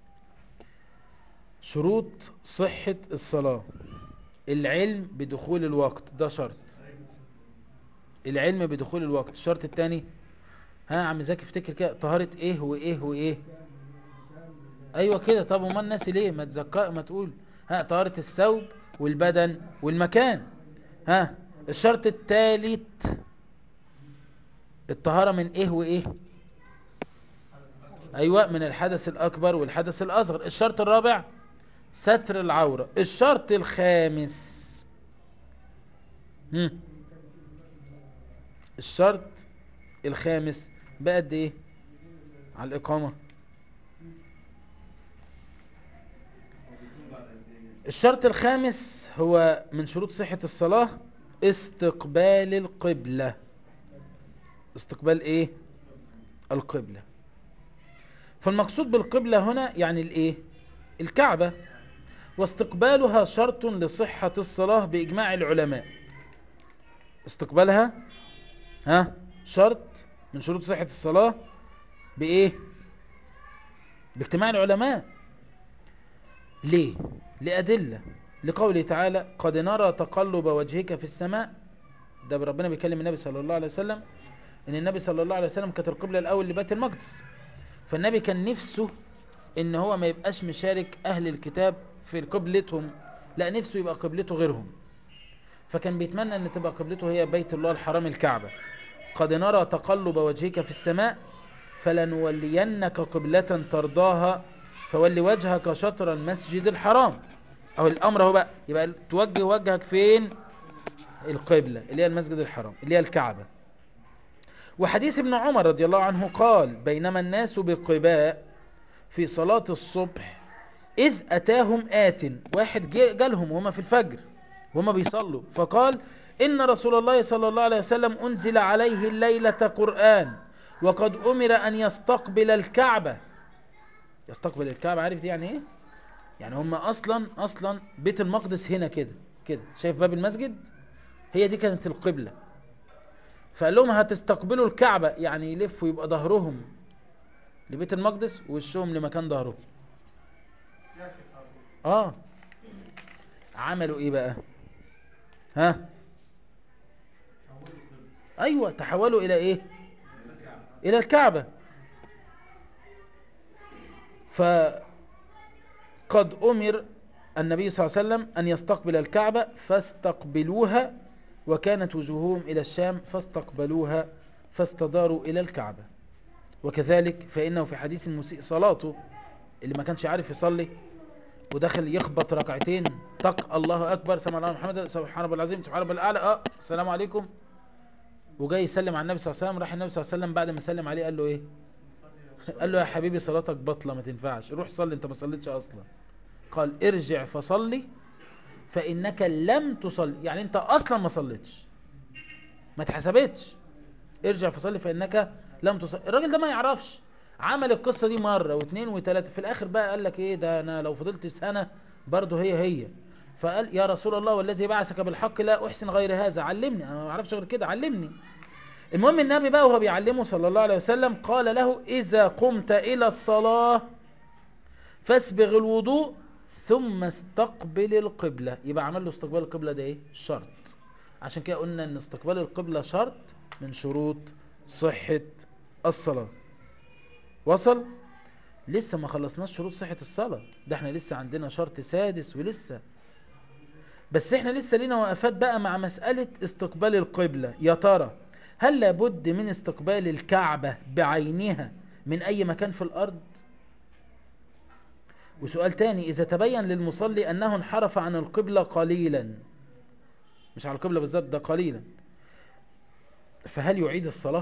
شروط صحة الصلاة العلم بدخول الوقت ده شرط العلم بدخول الوقت الشرط التاني ها يا عم زكي افتكر كده طهارة ايه وايه وايه ايوه كده طب وما الناس ليه ما تذكر ما تقول ها طهارة الثوب والبدن والمكان ها الشرط الثالث الطهارة من ايه وايه ايوه من الحدث الاكبر والحدث الاصغر الشرط الرابع ستر العورة الشرط الخامس هم. الشرط الخامس بقد ايه على الاقامة الشرط الخامس هو من شروط صحة الصلاة استقبال القبلة استقبال ايه القبلة فالمقصود بالقبلة هنا يعني الايه الكعبة واستقبالها شرط لصحة الصلاة بإجماع العلماء استقبالها ها شرط من شروط صحة الصلاة بإيه باجتماع العلماء ليه لأدلة لقوله تعالى قد نرى تقلب وجهك في السماء ده ربنا بيكلم النبي صلى الله عليه وسلم ان النبي صلى الله عليه وسلم كانت القبلة الاول لبيت المقدس فالنبي كان نفسه ان هو ما يبقاش مشارك اهل الكتاب في قبلتهم لا نفسه يبقى قبلته غيرهم فكان بيتمنى ان تبقى قبلته هي بيت الله الحرام الكعبة قد نرى تقلب وجهك في السماء فلنولينك قبلة ترضاها فولي وجهك شطر المسجد الحرام او الامر هو بقى يبقى توجه وجهك فين القبلة اللي هي المسجد الحرام اللي هي الكعبة وحديث ابن عمر رضي الله عنه قال بينما الناس بقباء في صلاة الصبح إذ أتاهم آت واحد جه- جالهم وهم في الفجر وهم بيصلوا فقال إن رسول الله صلى الله عليه وسلم أنزل عليه الليلة قرآن وقد أمر أن يستقبل الكعبة يستقبل الكعبة عارف دي يعني إيه؟ يعني هم أصلا أصلا بيت المقدس هنا كده كده شايف باب المسجد هي دي كانت القبلة فقال لهم هتستقبلوا الكعبة يعني يلفوا يبقى ظهرهم لبيت المقدس ووشهم لمكان ظهرهم اه عملوا ايه بقى ها ايوه تحولوا الى ايه الى الكعبة ف قد أمر النبي صلى الله عليه وسلم أن يستقبل الكعبة فاستقبلوها وكانت وجوههم إلى الشام فاستقبلوها فاستداروا إلى الكعبة وكذلك فإنه في حديث المسيء صلاته اللي ما كانش عارف يصلي ودخل يخبط ركعتين طق الله أكبر سمع الله محمد سبحان رب العظيم سبحان رب الأعلى أه السلام عليكم وجاي يسلم على النبي صلى الله عليه وسلم راح النبي صلى الله عليه وسلم بعد ما سلم عليه قال له ايه قال له يا حبيبي صلاتك بطلة ما تنفعش روح صلي انت ما صليتش اصلا قال ارجع فصلي فانك لم تصلي يعني انت اصلا ما صليتش ما اتحسبتش ارجع فصلي فانك لم تصلي الراجل ده ما يعرفش عمل القصة دي مرة واثنين وثلاثة في الاخر بقى قال لك ايه ده انا لو فضلت سنة برضه هي هي فقال يا رسول الله والذي بعثك بالحق لا احسن غير هذا علمني انا ما اعرفش غير كده علمني المهم النبي بقى وهو بيعلمه صلى الله عليه وسلم قال له اذا قمت الى الصلاة فاسبغ الوضوء ثم استقبل القبلة يبقى عمل له استقبال القبلة ده ايه شرط عشان كده قلنا ان استقبال القبلة شرط من شروط صحة الصلاة وصل لسه ما خلصناش شروط صحة الصلاة ده احنا لسه عندنا شرط سادس ولسه بس احنا لسه لينا وقفات بقى مع مسألة استقبال القبلة يا ترى هل لابد من استقبال الكعبة بعينها من اي مكان في الارض وسؤال تاني اذا تبين للمصلي انه انحرف عن القبلة قليلا مش على القبلة بالذات ده قليلا فهل يعيد الصلاة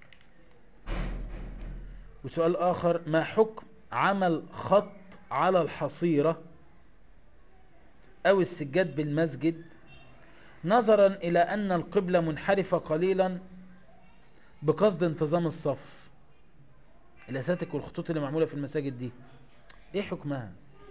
وسؤال اخر ما حكم عمل خط على الحصيرة او السجاد بالمسجد نظرا الى ان القبلة منحرفة قليلا بقصد انتظام الصف الاساتك والخطوط اللي معمولة في المساجد دي ايه حكمها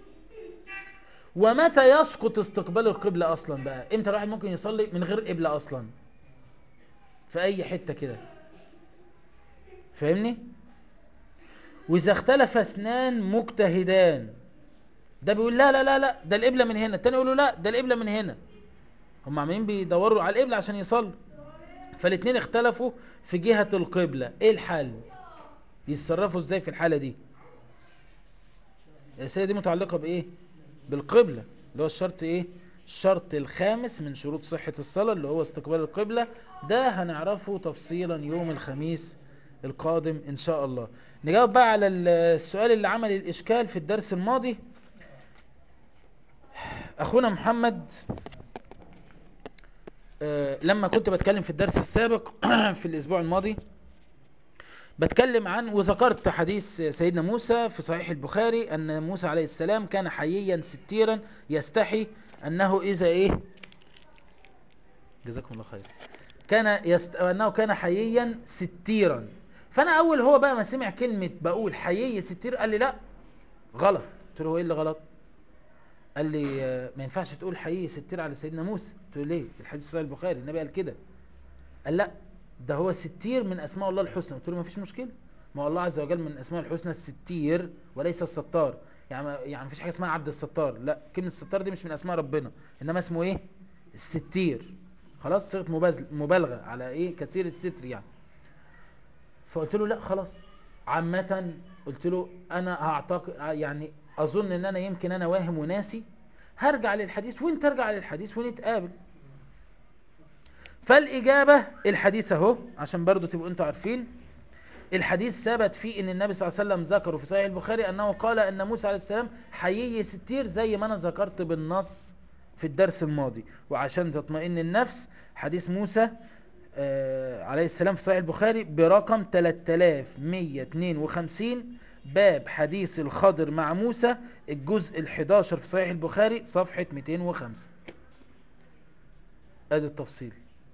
ومتى يسقط استقبال القبلة اصلا بقى امتى الواحد ممكن يصلي من غير قبلة اصلا في اي حتة كده فاهمني واذا اختلف اثنان مجتهدان ده بيقول لا لا لا لا ده القبلة من هنا التاني يقول له لا ده القبلة من هنا هم عمالين بيدوروا على القبلة عشان يصلوا فالاثنين اختلفوا في جهة القبلة ايه الحل يتصرفوا ازاي في الحالة دي الرسالة دي متعلقة بايه بالقبلة اللي هو الشرط ايه الشرط الخامس من شروط صحة الصلاة اللي هو استقبال القبلة ده هنعرفه تفصيلا يوم الخميس القادم ان شاء الله نجاوب بقى على السؤال اللي عمل الاشكال في الدرس الماضي اخونا محمد آه لما كنت بتكلم في الدرس السابق في الاسبوع الماضي بتكلم عن وذكرت حديث سيدنا موسى في صحيح البخاري ان موسى عليه السلام كان حييا ستيرا يستحي انه اذا ايه جزاكم الله خير كان يست... انه كان حييا ستيرا فانا اول هو بقى ما سمع كلمة بقول حيي ستير قال لي لا غلط قلت له ايه اللي غلط قال لي آه، ما ينفعش تقول حيي ستير على سيدنا موسى قلت له ليه الحديث في صحيح البخاري النبي قال كده قال لا ده هو ستير من اسماء الله الحسنى قلت له ما فيش مشكله ما هو الله عز وجل من اسماء الحسنى الستير وليس الستار يعني ما يعني ما فيش حاجه اسمها عبد الستار لا كلمه الستار دي مش من اسماء ربنا انما اسمه ايه الستير خلاص صيغه مبازل- مبالغه على ايه كثير الستر يعني فقلت له لا خلاص عامه قلت له انا هعتقد يعني اظن ان انا يمكن انا واهم وناسي هرجع للحديث وانت ارجع للحديث ونتقابل فالإجابة الحديث اهو عشان برضو تبقوا انتوا عارفين الحديث ثبت فيه ان النبي صلى الله عليه وسلم ذكره في صحيح البخاري انه قال ان موسى عليه السلام حيي ستير زي ما انا ذكرت بالنص في الدرس الماضي وعشان تطمئن النفس حديث موسى آه عليه السلام في صحيح البخاري برقم 3152 باب حديث الخضر مع موسى الجزء ال11 في صحيح البخاري صفحة 205 ادي التفصيل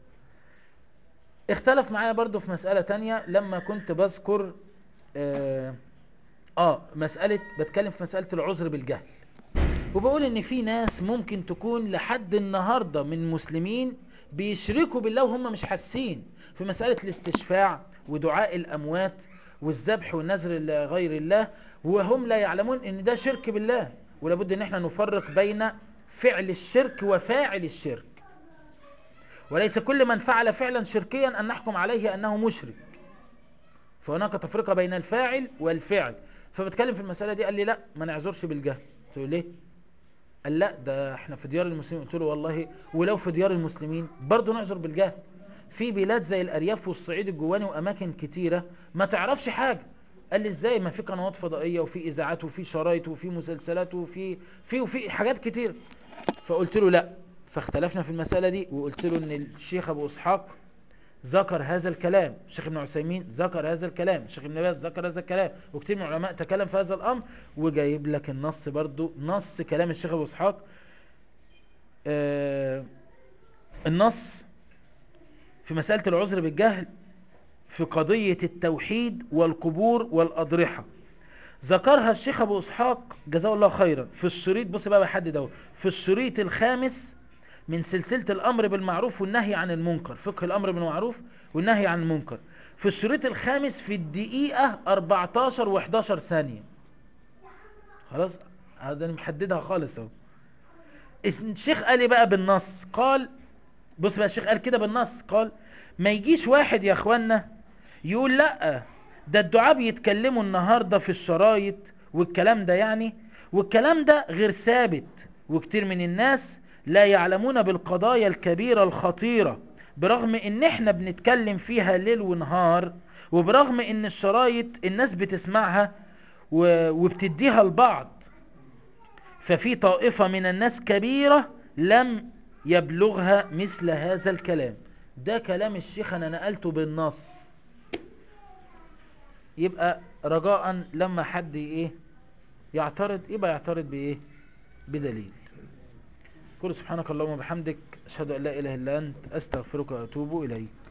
اختلف معايا برضو في مسألة تانية لما كنت بذكر آه, اه مسألة بتكلم في مسألة العذر بالجهل وبقول ان في ناس ممكن تكون لحد النهاردة من مسلمين بيشركوا بالله وهم مش حاسين في مسألة الاستشفاع ودعاء الأموات والذبح والنذر لغير الله وهم لا يعلمون ان ده شرك بالله ولابد ان احنا نفرق بين فعل الشرك وفاعل الشرك وليس كل من فعل فعلا شركيا أن نحكم عليه أنه مشرك فهناك تفرقة بين الفاعل والفعل فبتكلم في المسألة دي قال لي لا ما نعذرش بالجهل قلت له ليه قال لا ده احنا في ديار المسلمين قلت له والله ولو في ديار المسلمين برضه نعذر بالجهل في بلاد زي الارياف والصعيد الجواني واماكن كتيره ما تعرفش حاجه قال لي ازاي ما في قنوات فضائيه وفي اذاعات وفي شرايط وفي مسلسلات وفي في وفي حاجات كتير فقلت له لا فاختلفنا في المساله دي وقلت له ان الشيخ ابو اسحاق ذكر هذا الكلام الشيخ ابن عثيمين ذكر هذا الكلام الشيخ ابن باز ذكر هذا الكلام وكتير من العلماء تكلم في هذا الامر وجايب لك النص برضو نص كلام الشيخ ابو اسحاق آه النص في مسألة العذر بالجهل في قضية التوحيد والقبور والأضرحة ذكرها الشيخ أبو إسحاق جزاه الله خيرا في الشريط بص بقى بحدد اهو في الشريط الخامس من سلسلة الأمر بالمعروف والنهي عن المنكر فقه الأمر بالمعروف والنهي عن المنكر في الشريط الخامس في الدقيقة 14 و11 ثانية خلاص هذا أنا محددها خالص اهو الشيخ قال ايه بقى بالنص قال بص بقى الشيخ قال كده بالنص قال ما يجيش واحد يا اخوانا يقول لا ده الدعاء بيتكلموا النهارده في الشرايط والكلام ده يعني والكلام ده غير ثابت وكتير من الناس لا يعلمون بالقضايا الكبيرة الخطيرة برغم ان احنا بنتكلم فيها ليل ونهار وبرغم ان الشرايط الناس بتسمعها و- وبتديها لبعض ففي طائفة من الناس كبيرة لم يبلغها مثل هذا الكلام ده كلام الشيخ انا نقلته بالنص يبقى رجاء لما حد ايه يعترض يبقى يعترض بايه بدليل قل سبحانك اللهم وبحمدك اشهد ان لا اله الا انت استغفرك واتوب اليك